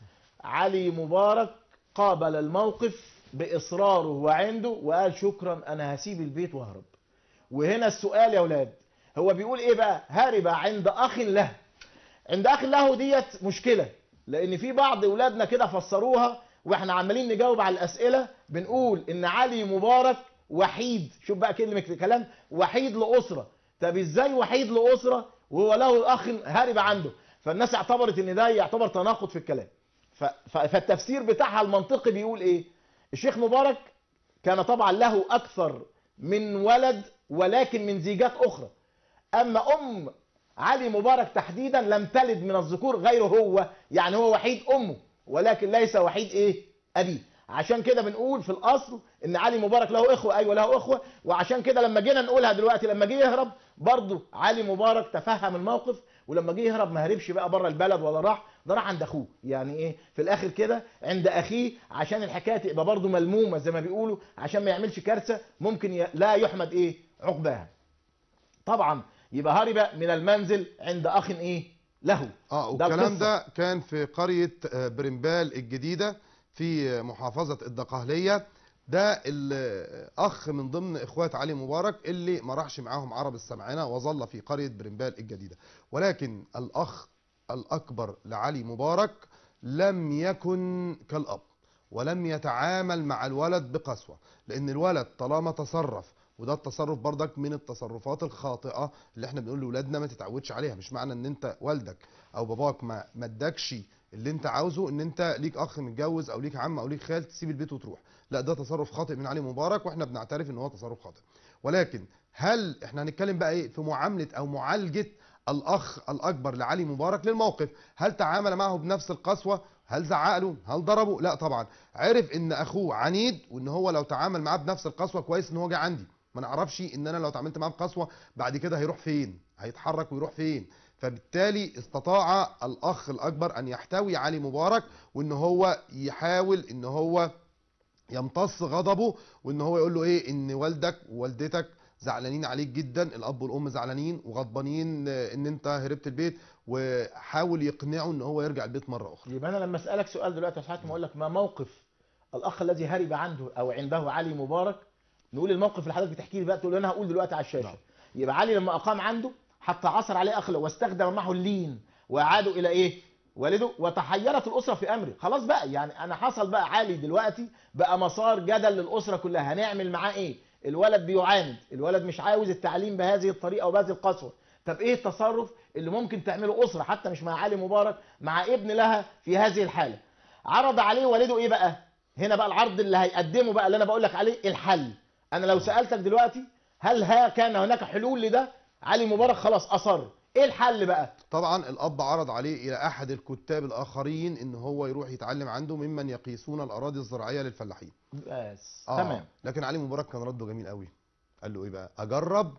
علي مبارك قابل الموقف باصراره وعنده وقال شكرا انا هسيب البيت واهرب وهنا السؤال يا اولاد هو بيقول ايه بقى هرب عند اخ له عند اخ له ديت مشكله لان في بعض اولادنا كده فسروها واحنا عمالين نجاوب على الاسئله بنقول ان علي مبارك وحيد شوف بقى كلمه كلام وحيد لاسره طب ازاي وحيد لاسره وهو له اخ هرب عنده فالناس اعتبرت ان ده يعتبر تناقض في الكلام ف- ف- فالتفسير بتاعها المنطقي بيقول ايه الشيخ مبارك كان طبعا له اكثر من ولد ولكن من زيجات اخرى اما ام علي مبارك تحديدا لم تلد من الذكور غيره هو يعني هو وحيد امه ولكن ليس وحيد ايه ابيه عشان كده بنقول في الاصل ان علي مبارك له اخوه ايوه له اخوه وعشان كده لما جينا نقولها دلوقتي لما جه يهرب برضه علي مبارك تفهم الموقف ولما جه يهرب ما هربش بقى بره البلد ولا راح ده راح عند اخوه يعني ايه في الاخر كده عند اخيه عشان الحكايه تبقى برضه ملمومه زي ما بيقولوا عشان ما يعملش كارثه ممكن ي... لا يحمد ايه عقباها طبعا يبقى هرب من المنزل عند اخ ايه له اه ده والكلام القصة. ده كان في قرية آه، برمبال الجديدة في محافظة الدقهلية ده الأخ من ضمن إخوات علي مبارك اللي ما راحش معاهم عرب السمعانة وظل في قرية برمبال الجديدة ولكن الأخ الأكبر لعلي مبارك لم يكن كالأب ولم يتعامل مع الولد بقسوة لأن الولد طالما تصرف وده التصرف برضك من التصرفات الخاطئة اللي احنا بنقول لاولادنا ما تتعودش عليها مش معنى ان انت والدك او باباك ما ما ادكش اللي انت عاوزه ان انت ليك اخ متجوز او ليك عم او ليك خال تسيب البيت وتروح لا ده تصرف خاطئ من علي مبارك واحنا بنعترف ان هو تصرف خاطئ ولكن هل احنا هنتكلم بقى ايه في معامله او معالجه الاخ الاكبر لعلي مبارك للموقف هل تعامل معه بنفس القسوه هل زعق له هل ضربه لا طبعا عرف ان اخوه عنيد وان هو لو تعامل معاه بنفس القسوه كويس ان هو جه عندي ما نعرفش ان انا لو تعاملت معاه بقسوه بعد كده هيروح فين هيتحرك ويروح فين فبالتالي استطاع الاخ الاكبر ان يحتوي علي مبارك وان هو يحاول ان هو يمتص غضبه وان هو يقول له ايه ان والدك ووالدتك زعلانين عليك جدا الاب والام زعلانين وغضبانين آه، ان انت هربت البيت وحاول يقنعه ان هو يرجع البيت مره اخرى يبقى انا لما اسالك سؤال دلوقتي يا حاتم اقول لك ما موقف الاخ الذي هرب عنده او عنده علي مبارك نقول الموقف اللي حضرتك بتحكي لي بقى تقول لي انا هقول دلوقتي على الشاشه نعم. يبقى علي لما اقام عنده حتى عصر عليه اخله واستخدم معه اللين واعادوا الى ايه والده وتحيرت الاسره في امره خلاص بقى يعني انا حصل بقى علي دلوقتي بقى مسار جدل للاسره كلها هنعمل معاه ايه الولد بيعاند الولد مش عاوز التعليم بهذه الطريقه وبهذه القسوه طب ايه التصرف اللي ممكن تعمله اسره حتى مش مع علي مبارك مع ابن لها في هذه الحاله عرض عليه والده ايه بقى هنا بقى العرض اللي هيقدمه بقى اللي انا بقول لك عليه الحل انا لو سالتك دلوقتي هل ها كان هناك حلول لده علي مبارك خلاص اصر ايه الحل بقى طبعا الاب عرض عليه الى احد الكتاب الاخرين ان هو يروح يتعلم عنده ممن يقيسون الاراضي الزراعيه للفلاحين بس آه. تمام لكن علي مبارك كان رده جميل قوي قال له ايه بقى اجرب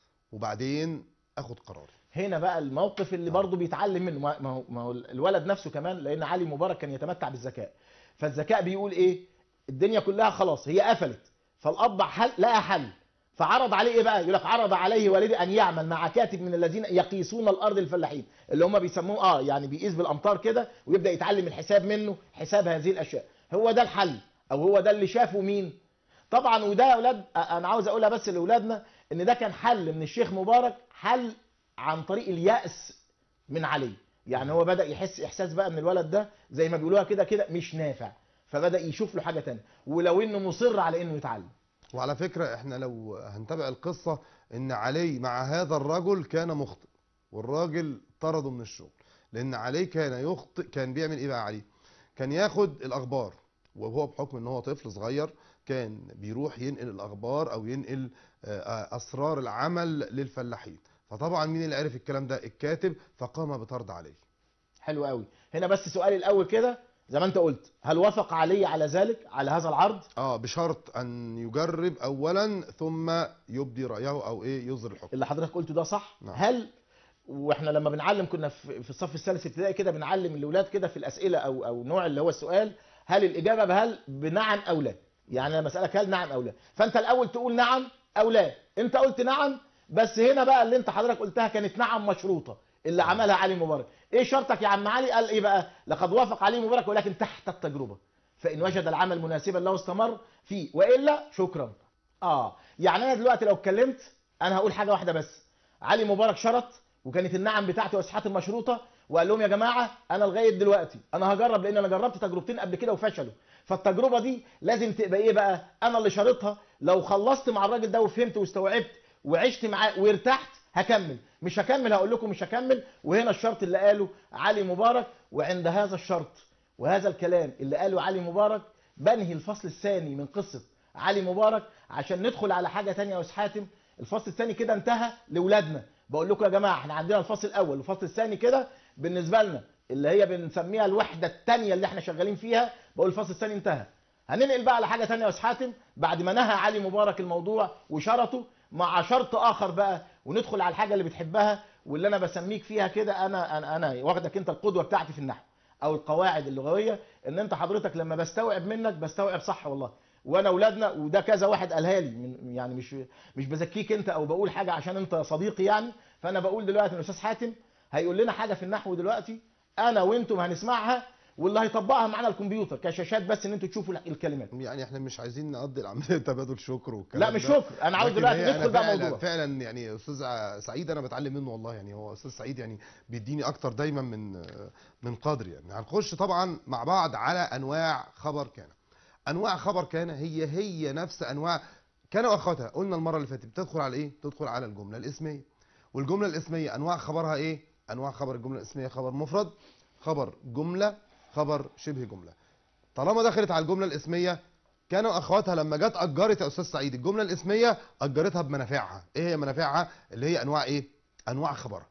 وبعدين اخد قرار هنا بقى الموقف اللي برضه بيتعلم منه ما ما هو ما هو الولد نفسه كمان لان علي مبارك كان يتمتع بالذكاء فالذكاء بيقول ايه الدنيا كلها خلاص هي قفلت فالاب حل لقى حل فعرض عليه ايه بقى يقول لك عرض عليه والدي ان يعمل مع كاتب من الذين يقيسون الارض الفلاحين اللي هم بيسموه اه يعني بيقيس بالامتار كده ويبدا يتعلم الحساب منه حساب هذه الاشياء هو ده الحل او هو ده اللي شافه مين طبعا وده يا اولاد انا عاوز اقولها بس لاولادنا ان ده كان حل من الشيخ مبارك حل عن طريق اليأس من علي يعني هو بدأ يحس احساس بقى ان الولد ده زي ما بيقولوها كده كده مش نافع فبدأ يشوف له حاجة تانية ولو انه مصر على انه يتعلم وعلى فكره احنا لو هنتابع القصه ان علي مع هذا الرجل كان مخطئ والراجل طرده من الشغل لان علي كان يخطئ كان بيعمل ايه بقى علي كان ياخد الاخبار وهو بحكم ان هو طفل صغير كان بيروح ينقل الاخبار او ينقل آه، آه، اسرار العمل للفلاحين فطبعا مين اللي عرف الكلام ده الكاتب فقام بطرد علي حلو قوي هنا بس سؤالي الاول كده زي ما انت قلت هل وافق علي على ذلك على هذا العرض اه بشرط ان يجرب اولا ثم يبدي رايه او ايه يصدر الحكم اللي حضرتك قلته ده صح نعم. هل واحنا لما بنعلم كنا في في الصف الثالث ابتدائي كده بنعلم الاولاد كده في الاسئله او او نوع اللي هو السؤال هل الاجابه بهل بنعم او لا يعني لما اسالك هل نعم او لا فانت الاول تقول نعم او لا انت قلت نعم بس هنا بقى اللي انت حضرتك قلتها كانت نعم مشروطه اللي عملها علي مبارك ايه شرطك يا عم علي قال ايه بقى لقد وافق علي مبارك ولكن تحت التجربه فان وجد العمل مناسبا له استمر فيه والا شكرا اه يعني انا دلوقتي لو اتكلمت انا هقول حاجه واحده بس علي مبارك شرط وكانت النعم بتاعتي والصحات المشروطه وقال لهم يا جماعه انا لغايه دلوقتي انا هجرب لان انا جربت تجربتين قبل كده وفشلوا فالتجربه دي لازم تبقى ايه بقى انا اللي شارطها لو خلصت مع الراجل ده وفهمت واستوعبت وعشت معاه وارتحت هكمل مش هكمل هقول لكم مش هكمل وهنا الشرط اللي قاله علي مبارك وعند هذا الشرط وهذا الكلام اللي قاله علي مبارك بنهي الفصل الثاني من قصه علي مبارك عشان ندخل على حاجه تانية يا استاذ حاتم الفصل الثاني كده انتهى لاولادنا بقول لكم يا جماعه احنا عندنا الفصل الاول والفصل الثاني كده بالنسبه لنا اللي هي بنسميها الوحده الثانيه اللي احنا شغالين فيها بقول الفصل الثاني انتهى هننقل بقى على حاجه ثانيه يا استاذ حاتم بعد ما نهى علي مبارك الموضوع وشرطه مع شرط اخر بقى وندخل على الحاجه اللي بتحبها واللي انا بسميك فيها كده انا انا انا واخدك انت القدوه بتاعتي في النحو او القواعد اللغويه ان انت حضرتك لما بستوعب منك بستوعب صح والله وانا اولادنا وده كذا واحد قالها لي من يعني مش مش بزكيك انت او بقول حاجه عشان انت صديقي يعني فانا بقول دلوقتي ان الاستاذ حاتم هيقول لنا حاجه في النحو دلوقتي انا وانتم هنسمعها واللي هيطبقها معانا الكمبيوتر كشاشات بس ان انتوا تشوفوا الكلمات يعني احنا مش عايزين نقضي العمليه تبادل شكر والكلام لا مش ده. شكر انا عاوز لكن دلوقتي هي أنا ندخل بقى فعلا موضوع فعلا يعني استاذ ع- سعيد انا بتعلم منه والله يعني هو استاذ سعيد يعني بيديني اكتر دايما من من قدري يعني هنخش طبعا مع بعض على انواع خبر كان انواع خبر كان هي هي نفس انواع كان واخواتها قلنا المره اللي فاتت بتدخل على ايه بتدخل على الجمله الاسميه والجمله الاسميه انواع خبرها ايه انواع خبر الجمله الاسميه خبر مفرد خبر جمله خبر شبه جمله طالما دخلت على الجمله الاسميه كانوا اخواتها لما جت اجرت يا استاذ سعيد الجمله الاسميه اجرتها بمنافعها ايه هي منافعها اللي هي انواع ايه انواع خبرها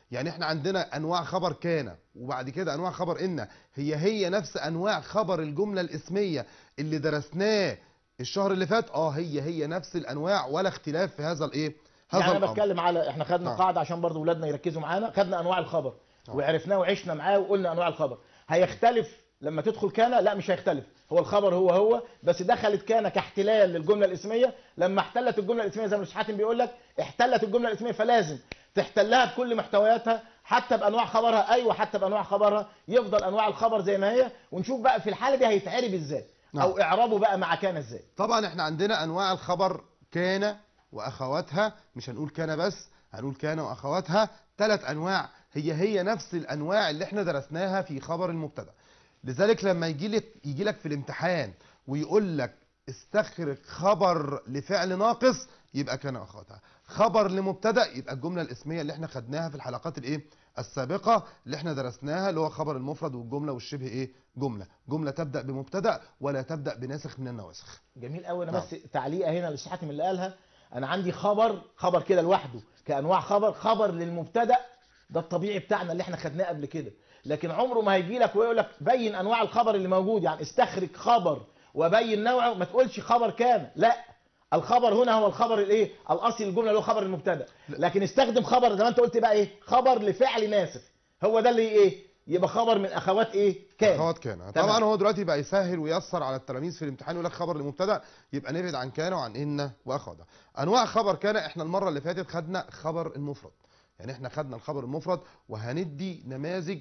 يعني احنا عندنا انواع خبر كان وبعد كده انواع خبر ان هي هي نفس انواع خبر الجمله الاسميه اللي درسناه الشهر اللي فات اه هي هي نفس الانواع ولا اختلاف في هذا الايه هذا يعني انا الامر بتكلم على احنا خدنا نعم. قاعده عشان برضو اولادنا يركزوا معانا خدنا انواع الخبر نعم. وعرفناه وعشنا معاه وقلنا انواع الخبر هيختلف لما تدخل كان لا مش هيختلف هو الخبر هو هو بس دخلت كان كاحتلال للجمله الاسميه لما احتلت الجمله الاسميه زي ما الاستاذ حاتم بيقول لك احتلت الجمله الاسميه فلازم تحتلها بكل محتوياتها حتى بانواع خبرها ايوه حتى بانواع خبرها يفضل انواع الخبر زي ما هي ونشوف بقى في الحاله دي هيتعرب ازاي نعم. او اعرابه بقى مع كان ازاي طبعا احنا عندنا انواع الخبر كان واخواتها مش هنقول كان بس هنقول كان واخواتها ثلاث انواع هي هي نفس الانواع اللي احنا درسناها في خبر المبتدا لذلك لما يجي لك يجي لك في الامتحان ويقول لك استخرج خبر لفعل ناقص يبقى كان واخواتها خبر لمبتدا يبقى الجمله الاسميه اللي احنا خدناها في الحلقات الايه السابقه اللي احنا درسناها اللي هو خبر المفرد والجمله والشبه ايه جمله جمله تبدا بمبتدا ولا تبدا بناسخ من النواسخ جميل قوي انا نعم. بس تعليقه هنا للاستاذ حاتم اللي قالها انا عندي خبر خبر كده لوحده كانواع خبر خبر للمبتدا ده الطبيعي بتاعنا اللي احنا خدناه قبل كده لكن عمره ما هيجي لك ويقول لك بين انواع الخبر اللي موجود يعني استخرج خبر وبين نوعه ما تقولش خبر كان لا الخبر هنا هو الخبر الايه الاصلي للجمله اللي هو خبر المبتدا لكن استخدم خبر زي ما انت قلت بقى ايه خبر لفعل ناسخ هو ده اللي ايه يبقى خبر من اخوات ايه كان اخوات كان تمام. طبعا هو دلوقتي بقى يسهل وييسر على التلاميذ في الامتحان يقول لك خبر لمبتدا يبقى نبعد عن كان وعن ان واخواتها انواع خبر كان احنا المره اللي فاتت خدنا خبر المفرد يعني احنا خدنا الخبر المفرد وهندي نماذج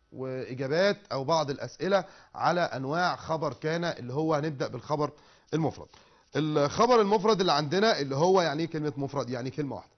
واجابات او بعض الاسئله على انواع خبر كان اللي هو هنبدا بالخبر المفرد الخبر المفرد اللي عندنا اللي هو يعني ايه كلمه مفرد يعني كلمه واحده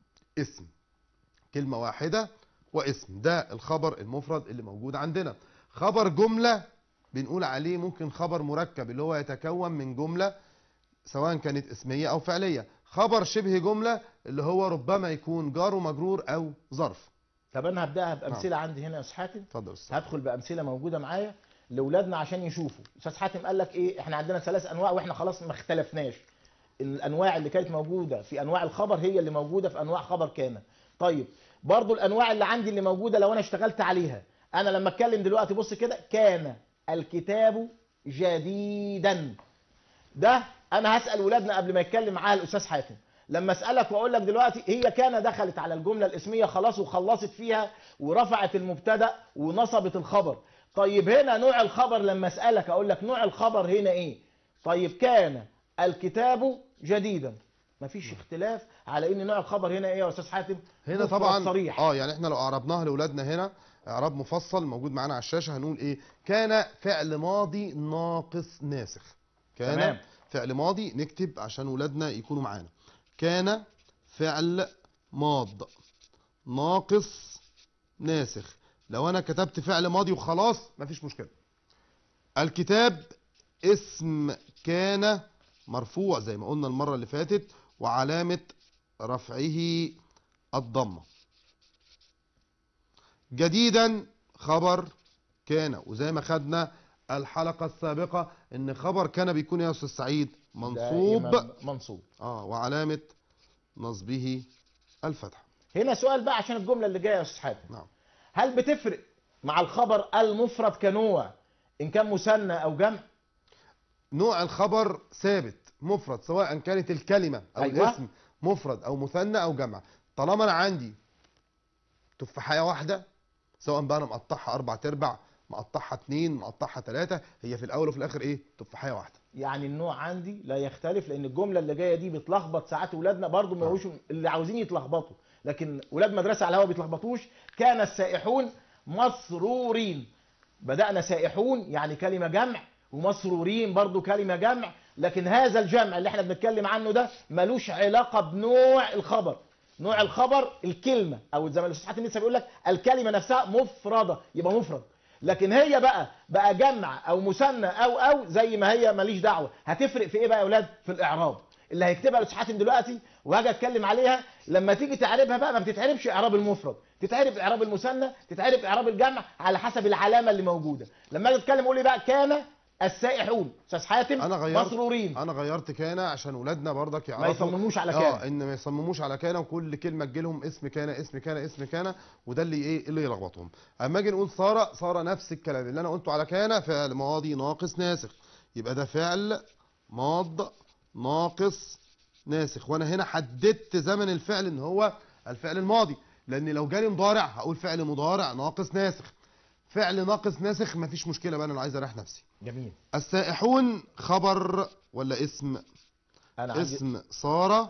اسم كلمه واحده واسم ده الخبر المفرد اللي موجود عندنا خبر جملة بنقول عليه ممكن خبر مركب اللي هو يتكون من جملة سواء كانت اسمية أو فعلية خبر شبه جملة اللي هو ربما يكون جار ومجرور أو ظرف طب انا هبداها بامثله عندي هنا يا استاذ حاتم اتفضل أستاذ. هدخل بامثله موجوده معايا لاولادنا عشان يشوفوا استاذ حاتم قال لك ايه احنا عندنا ثلاث انواع واحنا خلاص ما اختلفناش الانواع اللي كانت موجوده في انواع الخبر هي اللي موجوده في انواع خبر كان طيب برضو الانواع اللي عندي اللي موجوده لو انا اشتغلت عليها انا لما اتكلم دلوقتي بص كده كان الكتاب جديدا ده انا هسال ولادنا قبل ما يتكلم معاها الاستاذ حاتم لما اسالك واقول لك دلوقتي هي كان دخلت على الجمله الاسميه خلاص وخلصت فيها ورفعت المبتدا ونصبت الخبر طيب هنا نوع الخبر لما اسالك اقول لك نوع الخبر هنا ايه طيب كان الكتاب جديدا مفيش اختلاف على ان نوع الخبر هنا ايه يا استاذ حاتم هنا مفرد طبعا صريح اه يعني احنا لو اعربناها لاولادنا هنا اعراب مفصل موجود معانا على الشاشه هنقول ايه كان فعل ماضي ناقص ناسخ كان تمام. فعل ماضي نكتب عشان ولادنا يكونوا معانا كان فعل ماض ناقص ناسخ لو انا كتبت فعل ماضي وخلاص مفيش مشكله الكتاب اسم كان مرفوع زي ما قلنا المره اللي فاتت وعلامه رفعه الضمه جديدا خبر كان وزي ما خدنا الحلقه السابقه ان خبر كان بيكون يا استاذ سعيد منصوب دائماً منصوب اه وعلامه نصبه الفتحه هنا سؤال بقى عشان الجمله اللي جايه يا استاذ حاتم نعم هل بتفرق مع الخبر المفرد كنوع ان كان مثنى او جمع نوع الخبر ثابت مفرد سواء كانت الكلمه او أيوة. الاسم مفرد او مثنى او جمع طالما انا عندي تفاحيه واحده سواء بقى انا مقطعها اربع تربع مقطعها اتنين مقطعها تلاته هي في الاول وفي الاخر ايه تفاحيه واحده يعني النوع عندي لا يختلف لان الجمله اللي جايه دي بتلخبط ساعات ولادنا برضو ما نعم. يقولوش اللي عاوزين يتلخبطوا لكن ولاد مدرسه على الهوا بيتلخبطوش كان السائحون مسرورين بدانا سائحون يعني كلمه جمع ومسرورين برضو كلمه جمع لكن هذا الجمع اللي احنا بنتكلم عنه ده ملوش علاقه بنوع الخبر نوع الخبر الكلمه او زي ما الاستاذ حاتم لسه بيقول لك الكلمه نفسها مفرده يبقى مفرد لكن هي بقى بقى جمع او مثنى او او زي ما هي ماليش دعوه هتفرق في ايه بقى يا اولاد في الاعراب اللي هيكتبها الاستاذ حاتم دلوقتي وهاجي اتكلم عليها لما تيجي تعربها بقى ما بتتعربش اعراب المفرد تتعرب اعراب المثنى تتعرب اعراب الجمع على حسب العلامه اللي موجوده لما اجي اتكلم اقول ايه بقى كان السائحون استاذ حاتم انا غيرت مسرورين انا غيرت كان عشان ولادنا برضك ما يعرفوا يصمموش على اه كام ان ما يصمموش على كان وكل كلمه تجيلهم اسم كان اسم كان اسم كان وده اللي ايه اللي يلخبطهم اما اجي نقول صار صار نفس الكلام اللي انا قلته على كان فعل ماضي ناقص ناسخ يبقى ده فعل ماض ناقص ناسخ وانا هنا حددت زمن الفعل ان هو الفعل الماضي لان لو جالي مضارع هقول فعل مضارع ناقص ناسخ فعل ناقص ناسخ مفيش مشكله بقى انا لو عايز اريح نفسي جميل السائحون خبر ولا اسم انا عندي اسم صار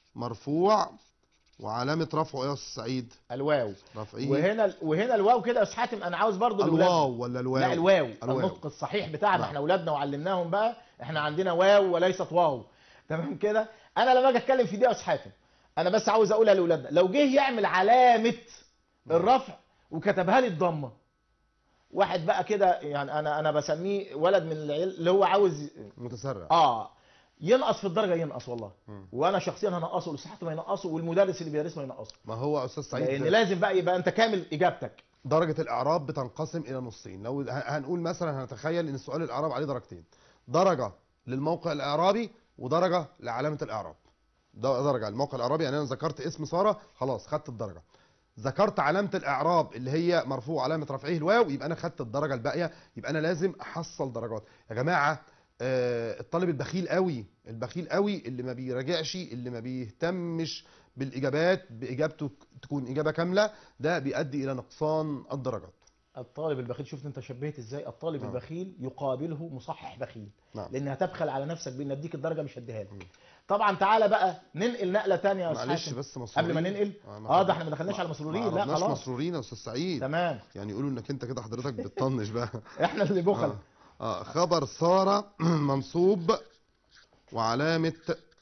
مرفوع وعلامة رفعه ايه يا استاذ سعيد؟ الواو رفعه وهنا وهنا الواو كده يا استاذ حاتم انا عاوز برضو الولاد الواو ولا الواو؟ لا الواو الواو. النطق الصحيح بتاعنا نعم. احنا اولادنا وعلمناهم بقى احنا عندنا واو وليست واو تمام كده انا لما اجي اتكلم في دي يا استاذ حاتم انا بس عاوز اقولها لاولادنا لو جه يعمل علامه الرفع وكتبها لي الضمه واحد بقى كده يعني انا انا بسميه ولد من العيال اللي هو عاوز متسرع اه ينقص في الدرجه ينقص والله مم. وانا شخصيا هنقصه والاستاذ حاتم هينقصه والمدرس اللي بيدرس له ينقصه ما هو يا استاذ لان سعيد لازم بقى يبقى انت كامل اجابتك درجة الإعراب بتنقسم إلى نصين لو ه- هنقول مثلا هنتخيل إن السؤال الإعراب عليه درجتين درجة للموقع الإعرابي ودرجة لعلامة الإعراب ده درجة الموقع الإعرابي يعني أنا ذكرت اسم سارة خلاص خدت الدرجة ذكرت علامة الإعراب اللي هي مرفوع علامة رفعه الواو يبقى أنا خدت الدرجة الباقية يبقى أنا لازم أحصل درجات يا جماعة آه، الطالب البخيل قوي البخيل قوي اللي ما بيراجعش اللي ما بيهتمش بالإجابات بإجابته تكون إجابة كاملة ده بيؤدي إلى نقصان الدرجات الطالب البخيل شفت انت شبهت ازاي الطالب نعم. البخيل يقابله مصحح بخيل نعم. لان هتبخل على نفسك بان اديك الدرجه مش هديها مم. لك طبعا تعالى بقى ننقل نقله تانية يا استاذ معلش حاتم. بس مسرورين قبل ما ننقل ما اه خد- ده احنا ما دخلناش ما- على مسرورين ما لا عرفناش خلاص مسرورين يا استاذ سعيد تمام يعني يقولوا انك انت كده حضرتك بتطنش بقى احنا اللي بخل آه. اه خبر صار منصوب وعلامة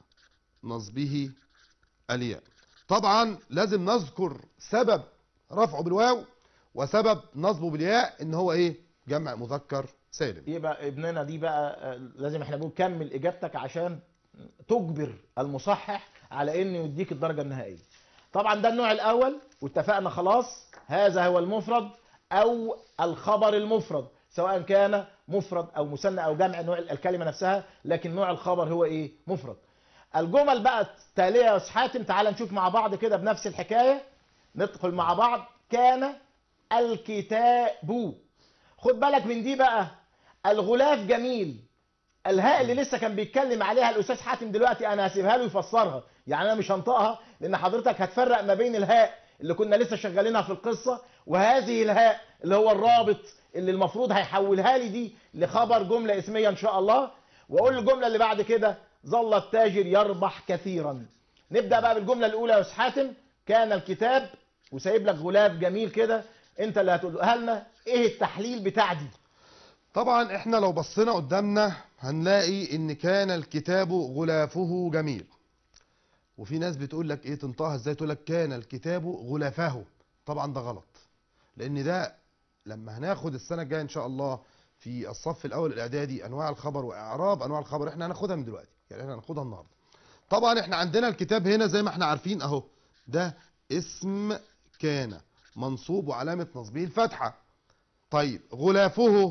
نصبه الياء طبعا لازم نذكر سبب رفعه بالواو وسبب نصبه بالياء ان هو ايه جمع مذكر سالم يبقى ابننا دي بقى آه، لازم احنا بنقول كمل اجابتك عشان تجبر المصحح على انه يديك الدرجه النهائيه طبعا ده النوع الاول واتفقنا خلاص هذا هو المفرد او الخبر المفرد سواء كان مفرد او مثنى او جمع نوع الكلمه نفسها لكن نوع الخبر هو ايه مفرد الجمل بقى التاليه يا أستاذ حاتم تعال نشوف مع بعض كده بنفس الحكايه ندخل مع بعض كان الكتاب خد بالك من دي بقى الغلاف جميل الهاء اللي لسه كان بيتكلم عليها الاستاذ حاتم دلوقتي انا هسيبها له يفسرها يعني انا مش هنطقها لان حضرتك هتفرق ما بين الهاء اللي كنا لسه شغالينها في القصه وهذه الهاء اللي هو الرابط اللي المفروض هيحولها لي دي لخبر جمله اسميه ان شاء الله واقول الجمله اللي بعد كده ظل التاجر يربح كثيرا نبدا بقى بالجمله الاولى يا استاذ حاتم كان الكتاب وسايب لك غلاف جميل كده انت اللي هتقولها لنا ايه التحليل بتاع دي طبعا احنا لو بصينا قدامنا هنلاقي ان كان الكتاب غلافه جميل وفي ناس بتقول لك ايه تنطقها ازاي تقول لك كان الكتاب غلافه طبعا ده غلط لان ده لما هناخد السنه الجايه ان شاء الله في الصف الاول الاعدادي انواع الخبر واعراب انواع الخبر احنا هناخدها من دلوقتي يعني احنا هناخدها النهارده طبعا احنا عندنا الكتاب هنا زي ما احنا عارفين اهو ده اسم كان منصوب وعلامه نصبه الفتحه طيب غلافه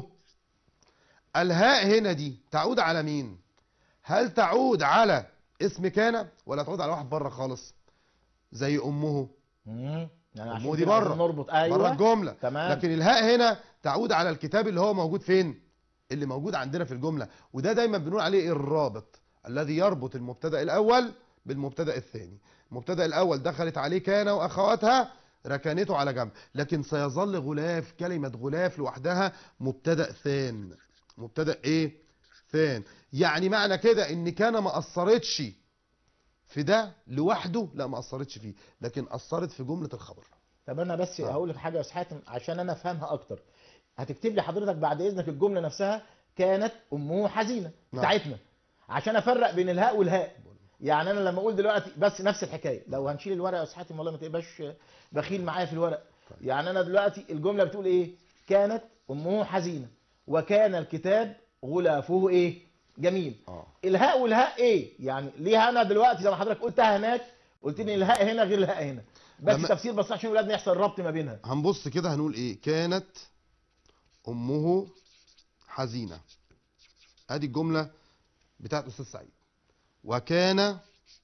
الهاء هنا دي تعود على مين هل تعود على اسم كان ولا تعود على واحد بره خالص زي امه مم. يعني عشان أمه دي كده عايزين بره. نربط بره ايوه الجمله تمام لكن الهاء هنا تعود على الكتاب اللي هو موجود فين اللي موجود عندنا في الجمله وده دايما بنقول عليه الرابط الذي يربط المبتدا الاول بالمبتدا الثاني المبتدا الاول دخلت عليه كان واخواتها ركنته على جنب لكن سيظل غلاف كلمه غلاف لوحدها مبتدا ثان مبتدا ايه ثان يعني معنى كده ان كان ما اثرتش في ده لوحده لا ما اثرتش فيه لكن اثرت في جمله الخبر طب انا بس آه. هقول لك حاجه يا استاذ حاتم عشان انا افهمها اكتر هتكتب لي حضرتك بعد اذنك الجمله نفسها كانت امه حزينه نعم. بتاعتنا عشان افرق بين الهاء والهاء يعني انا لما اقول دلوقتي بس نفس الحكايه لو هنشيل الورق يا استاذ حاتم والله ما تبقاش بخيل معايا في الورق يعني انا دلوقتي الجمله بتقول ايه كانت امه حزينه وكان الكتاب غلافه ايه جميل اه الهاء والهاء ايه يعني ليه انا دلوقتي زي ما حضرتك قلتها هناك قلت لي الهاء هنا غير الهاء هنا بس لما- تفسير بس عشان ولادنا يحصل ربط ما بينها هنبص كده هنقول ايه كانت امه حزينه ادي الجمله بتاعت استاذ سعيد وكان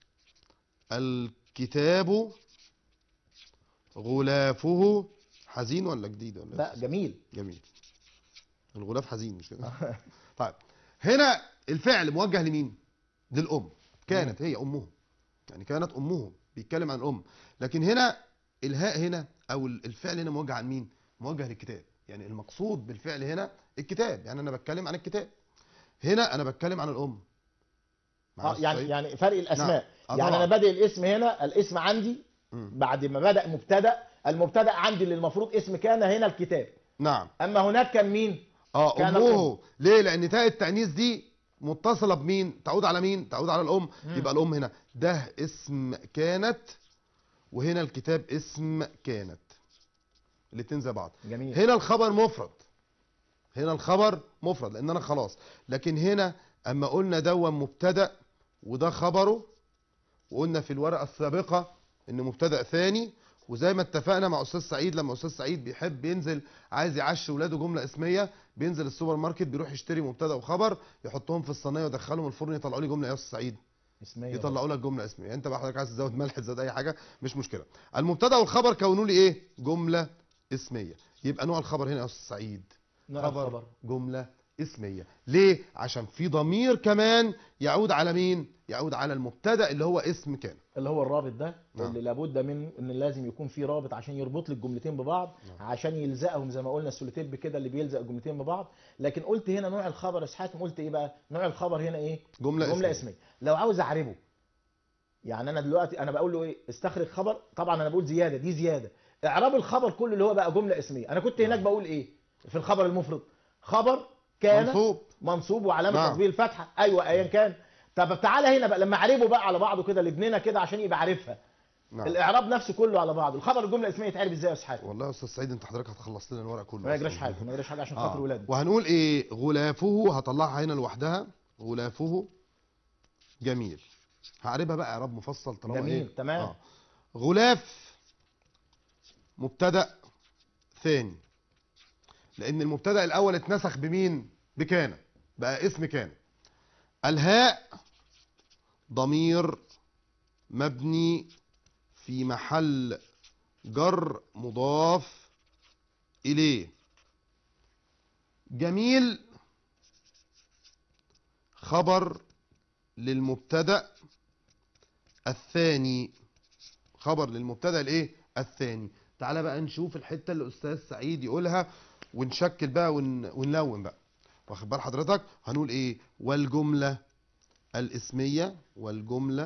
الكتاب غلافه حزين ولا جديد ولا لا جميل جميل الغلاف حزين مش كده طيب هنا الفعل موجه لمين للام كانت هي امه يعني كانت امه بيتكلم عن الام لكن هنا الهاء هنا او الفعل هنا موجه عن مين موجه للكتاب يعني المقصود بالفعل هنا الكتاب يعني انا بتكلم عن الكتاب هنا انا بتكلم عن الام اه معلش يعني طيب؟ يعني فرق الاسماء آه يعني طبعاً. انا بادئ الاسم هنا الاسم عندي مم. بعد ما بدا مبتدا المبتدا عندي اللي المفروض اسم كان هنا الكتاب نعم اما هناك كان مين اه كانت امه ليه لان تاء التانيث دي متصله بمين تعود على مين تعود على الام مم. يبقى الام هنا ده اسم كانت وهنا الكتاب اسم كانت الاتنين زي بعض جميل هنا الخبر مفرد هنا الخبر مفرد لان انا خلاص لكن هنا اما قلنا دوا مبتدا وده خبره وقلنا في الورقه السابقه ان مبتدا ثاني وزي ما اتفقنا مع استاذ سعيد لما استاذ سعيد بيحب ينزل عايز يعشي ولاده جمله اسميه بينزل السوبر ماركت بيروح يشتري مبتدا وخبر يحطهم في الصينيه ويدخلهم الفرن يطلعوا لي جمله يا استاذ سعيد اسميه يطلعوا لك جمله اسميه يعني انت بقى حضرتك عايز تزود ملح تزود اي حاجه مش مشكله المبتدا والخبر كونوا لي ايه جمله اسميه يبقى نوع الخبر هنا يا استاذ سعيد نوع الخبر جمله اسميه ليه عشان في ضمير كمان يعود على مين يعود على المبتدا اللي هو اسم كان اللي هو الرابط ده نعم. اللي لابد من ان لازم يكون في رابط عشان يربط لي الجملتين ببعض نعم. عشان يلزقهم زي ما قلنا السوليتيب كده اللي بيلزق الجملتين ببعض لكن قلت هنا نوع الخبر يا أستاذ حاتم قلت ايه بقى نوع الخبر هنا ايه جمله, جمله اسميه لو عاوز اعربه يعني انا دلوقتي انا بقول له ايه استخرج خبر طبعا انا بقول زياده دي زياده اعراب الخبر كله اللي هو بقى جمله اسميه انا كنت هناك بقول ايه في الخبر المفرد خبر كان منصوب منصوب وعلامه نعم. تطبيق الفتحه ايوه ايا كان طب تعالى هنا بقى لما اعربه بقى على بعضه كده لابننا كده عشان يبقى عارفها نعم الاعراب نفسه كله على بعضه الخبر الجمله الاسميه يتعرب ازاي يا استاذ حاتم والله يا استاذ سعيد انت حضرتك هتخلص لنا الورق كله ما يجراش أصلاً. حاجه ما يجراش حاجه عشان آه. خاطر ولادنا وهنقول ايه غلافه هطلعها هنا لوحدها غلافه جميل هعربها بقى اعراب مفصل طالما جميل، ايه تمام. آه. غلاف مبتدا ثاني لان المبتدا الاول اتنسخ بمين بكان بقى اسم كان الهاء ضمير مبني في محل جر مضاف اليه جميل خبر للمبتدا الثاني خبر للمبتدا الايه الثاني تعالى بقى نشوف الحته اللي استاذ سعيد يقولها ونشكل بقى ون... ونلون بقى واخد بال حضرتك هنقول ايه والجمله الاسميه والجمله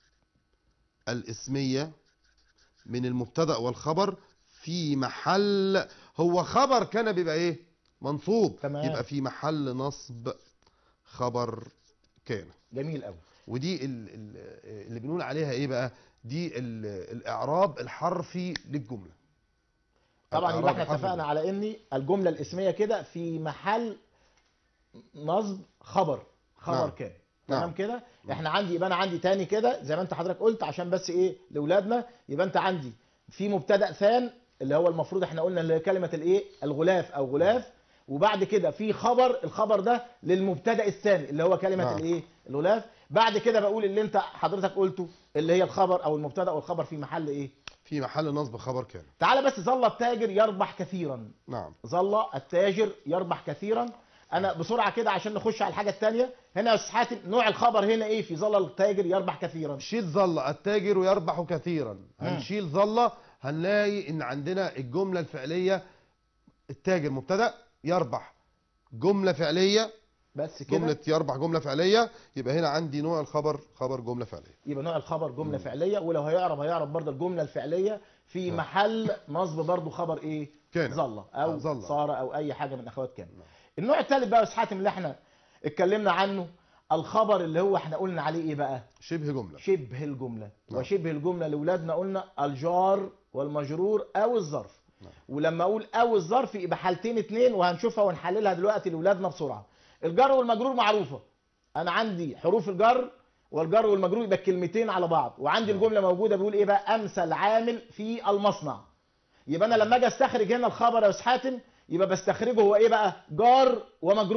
الاسميه من المبتدا والخبر في محل هو خبر كان بيبقى ايه منصوب تمام. يبقى في محل نصب خبر كان جميل قوي ودي ال- ال- اللي بنقول عليها ايه بقى دي ال- الاعراب الحرفي للجمله طبعا يبقى الإعراب احنا الحرفي اتفقنا على ان الجمله الاسميه كده في محل نصب خبر خبر نعم. كان نعم. تمام كده احنا عندي يبقى انا عندي تاني كده زي ما انت حضرتك قلت عشان بس ايه لاولادنا يبقى انت عندي في مبتدا ثان اللي هو المفروض احنا قلنا اللي هي كلمه الايه الغلاف او غلاف وبعد كده في خبر الخبر ده للمبتدا الثاني اللي هو كلمه نعم. الايه الغلاف بعد كده بقول اللي انت حضرتك قلته اللي هي الخبر او المبتدا او الخبر في محل ايه في محل نصب خبر كان تعالى بس ظل التاجر يربح كثيرا نعم ظل التاجر يربح كثيرا انا بسرعه كده عشان نخش على الحاجه الثانيه هنا يا استاذ حاتم نوع الخبر هنا ايه في ظل التاجر يربح كثيرا شيل ظل التاجر يربح كثيرا هنشيل ظل هنلاقي ان عندنا الجمله الفعليه التاجر مبتدا يربح جمله فعليه بس كده جمله يربح جمله فعليه يبقى هنا عندي نوع الخبر خبر جمله فعليه يبقى نوع الخبر جمله فعليه ولو هيعرب هيعرب برضه الجمله الفعليه في نعم. محل نصب برضه خبر ايه كان ظل او آه، ظل. صار او اي حاجه من اخوات كان النوع الثالث بقى يا استاذ حاتم اللي احنا اتكلمنا عنه الخبر اللي هو احنا قلنا عليه ايه بقى شبه جمله شبه الجملة نعم. وشبه الجملة لأولادنا قلنا الجار والمجرور أو الظرف نعم. ولما أقول أو الظرف يبقى حالتين اتنين وهنشوفها ونحللها دلوقتي لأولادنا بسرعة الجر والمجرور معروفة أنا عندي حروف الجر والجر والمجرور يبقى الكلمتين على بعض وعندي نعم. الجملة موجودة بيقول إيه بقى أمثل العامل في المصنع يبقى أنا لما أجي أستخرج هنا الخبر يا أستاذ حاتم يبقى بستخرجه هو إيه بقى جار ومجرور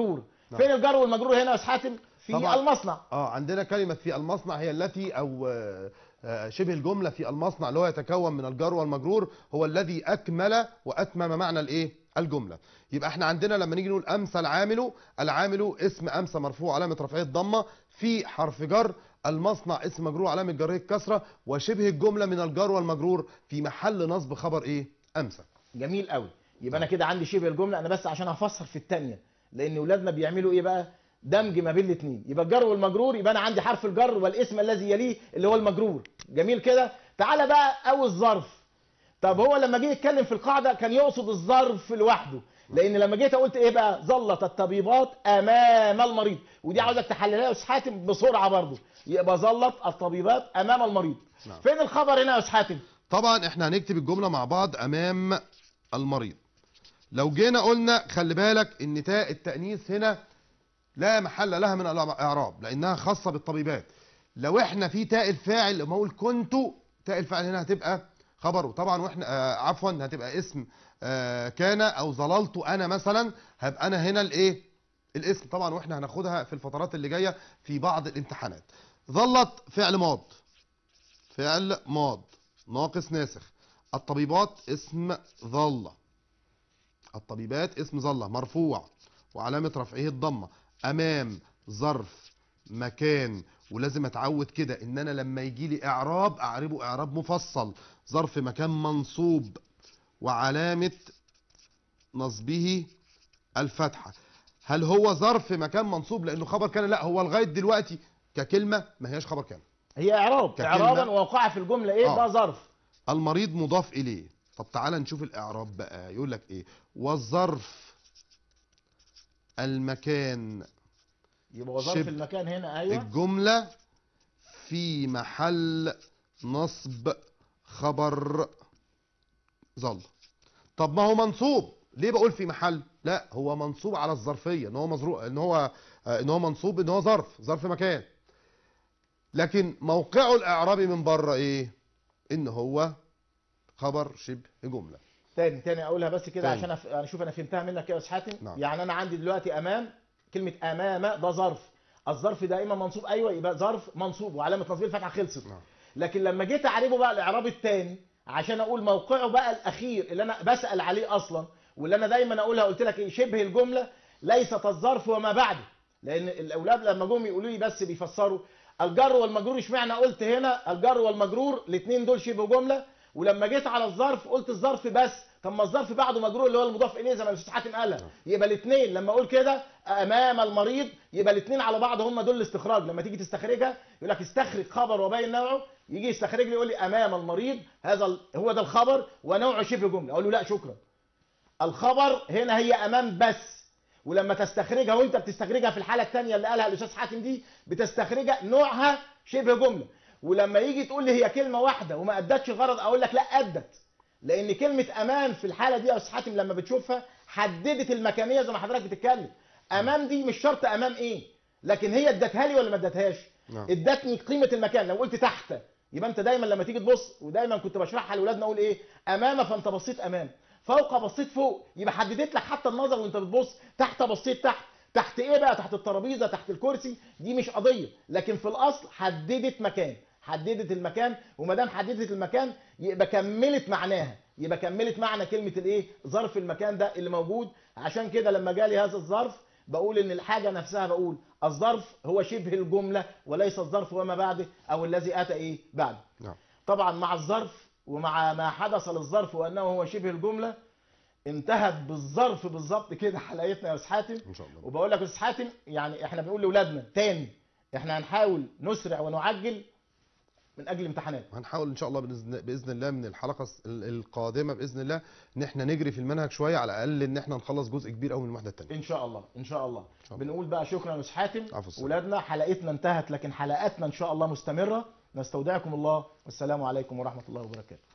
نعم. فين الجر والمجرور هنا يا استاذ حاتم في طبعاً. المصنع اه عندنا كلمة في المصنع هي التي او آه، آه، شبه الجملة في المصنع اللي هو يتكون من الجار والمجرور هو الذي اكمل واتمم معنى الايه الجملة يبقى احنا عندنا لما نيجي نقول امسى العامل العامل اسم امسى مرفوع علامة رفعه الضمة في حرف جر المصنع اسم مجرور علامة جره الكسرة وشبه الجملة من الجار والمجرور في محل نصب خبر ايه امسى جميل قوي يبقى انا كده عندي شبه الجمله انا بس عشان افسر في الثانيه لان اولادنا بيعملوا ايه بقى دمج ما بين الاثنين يبقى الجر والمجرور يبقى انا عندي حرف الجر والاسم الذي يليه اللي هو المجرور جميل كده تعالى بقى او الظرف طب هو لما جه يتكلم في القاعده كان يقصد الظرف لوحده لان لما جيت قلت ايه بقى ظلت الطبيبات امام المريض ودي عاوزك تحللها يا استاذ حاتم بسرعه برضه يبقى ظلت الطبيبات امام المريض نعم. فين الخبر هنا يا استاذ حاتم طبعا احنا هنكتب الجملة مع بعض امام المريض لو جينا قلنا خلي بالك ان تاء التأنيث هنا لا محل لها من الاعراب لانها خاصة بالطبيبات لو احنا في تاء الفاعل لما اقول كنت تاء الفاعل هنا هتبقى خبر وطبعا واحنا آه عفوا هتبقى اسم آه كان او ظللت انا مثلا هبقى انا هنا الايه الاسم طبعا واحنا هناخدها في الفترات اللي جايه في بعض الامتحانات ظلت فعل ماض فعل ماض ناقص ناسخ الطبيبات اسم ظل الطبيبات اسم ظل مرفوع وعلامة رفعه الضمة أمام ظرف مكان ولازم اتعود كده ان انا لما يجي لي اعراب اعربه اعراب مفصل ظرف مكان منصوب وعلامة نصبه الفتحة هل هو ظرف مكان منصوب لانه خبر كان لا هو لغاية دلوقتي ككلمة ما هياش خبر كان هي اعراب ككلمة. اعرابا ووقع في الجمله ايه آه. ده ظرف المريض مضاف إليه طب تعالى نشوف الإعراب بقى يقول لك إيه والظرف المكان يبقى هو ظرف شبه. المكان هنا ايوه الجملة في محل نصب خبر ظل طب ما هو منصوب ليه بقول في محل لا هو منصوب على الظرفية ان هو مزروع ان هو آه، ان هو منصوب ان هو ظرف ظرف مكان لكن موقعه الاعرابي من بره ايه ان هو خبر شبه جملة تاني تاني اقولها بس كده تاني. عشان أف... انا اشوف انا فهمتها منك يا استاذ حاتم نعم. يعني انا عندي دلوقتي امام كلمه امام ده ظرف الظرف دائما منصوب ايوه يبقى ظرف منصوب وعلامه نصبه الفتحه خلصت نعم. لكن لما جيت اعربه بقى الاعراب الثاني عشان اقول موقعه بقى الاخير اللي انا بسال عليه اصلا واللي انا دايما اقولها قلت لك ايه شبه الجمله ليست الظرف وما بعده لان الاولاد لما جم يقولوا لي بس بيفسروا الجر والمجرور اشمعنى قلت هنا الجر والمجرور الاثنين دول شبه جمله ولما جيت على الظرف قلت الظرف بس طب ما الظرف بعده مجرور اللي هو المضاف اليه زي ما الاستاذ حاتم قالها يبقى الاثنين لما اقول كده امام المريض يبقى الاثنين على بعض هم دول الاستخراج لما تيجي تستخرجها يقول لك استخرج خبر وبين نوعه يجي يستخرج لي يقول لي امام المريض هذا ال- هو ده الخبر ونوعه شبه جمله اقول له لا شكرا الخبر هنا هي امام بس ولما تستخرجها وانت بتستخرجها في الحاله الثانيه اللي قالها الاستاذ حاتم دي بتستخرجها نوعها شبه جمله ولما يجي تقول لي هي كلمه واحده وما ادتش غرض اقول لك لا ادت لان كلمه امام في الحاله دي يا استاذ حاتم لما بتشوفها حددت المكانيه زي ما حضرتك بتتكلم امام دي مش شرط امام ايه لكن هي ادتها لي ولا ما ادتهاش نعم. ادتني قيمه المكان لو قلت تحت يبقى انت دايما لما تيجي تبص ودايما كنت بشرحها لاولادنا اقول ايه امام فانت بصيت امام فوق بصيت فوق يبقى حددت لك حتى النظر وانت بتبص تحت بصيت تحت تحت ايه بقى تحت الترابيزه تحت الكرسي دي مش قضيه لكن في الاصل حددت مكان حددت المكان وما دام حددت المكان يبقى كملت معناها يبقى كملت معنى كلمه الايه ظرف المكان ده اللي موجود عشان كده لما جالي هذا الظرف بقول ان الحاجه نفسها بقول الظرف هو شبه الجمله وليس الظرف وما بعده او الذي اتى ايه بعده نعم طبعا مع الظرف ومع ما حدث للظرف وانه هو شبه الجمله انتهت بالظرف بالظبط كده حلقتنا يا استاذ حاتم ان شاء الله وبقول لك يا استاذ حاتم يعني احنا بنقول لاولادنا تاني احنا هنحاول نسرع ونعجل من اجل الامتحانات هنحاول ان شاء الله باذن باذن الله من الحلقه الس- ال- القادمه باذن الله ان احنا نجري في المنهج شويه على الاقل ان احنا نخلص جزء كبير قوي من الوحده الثانيه ان شاء الله ان شاء الله شاء الله. بنقول بقى شكرا يا استاذ حاتم عفو السلام. ولادنا حلقتنا انتهت لكن حلقاتنا ان شاء الله مستمره نستودعكم الله والسلام عليكم ورحمه الله وبركاته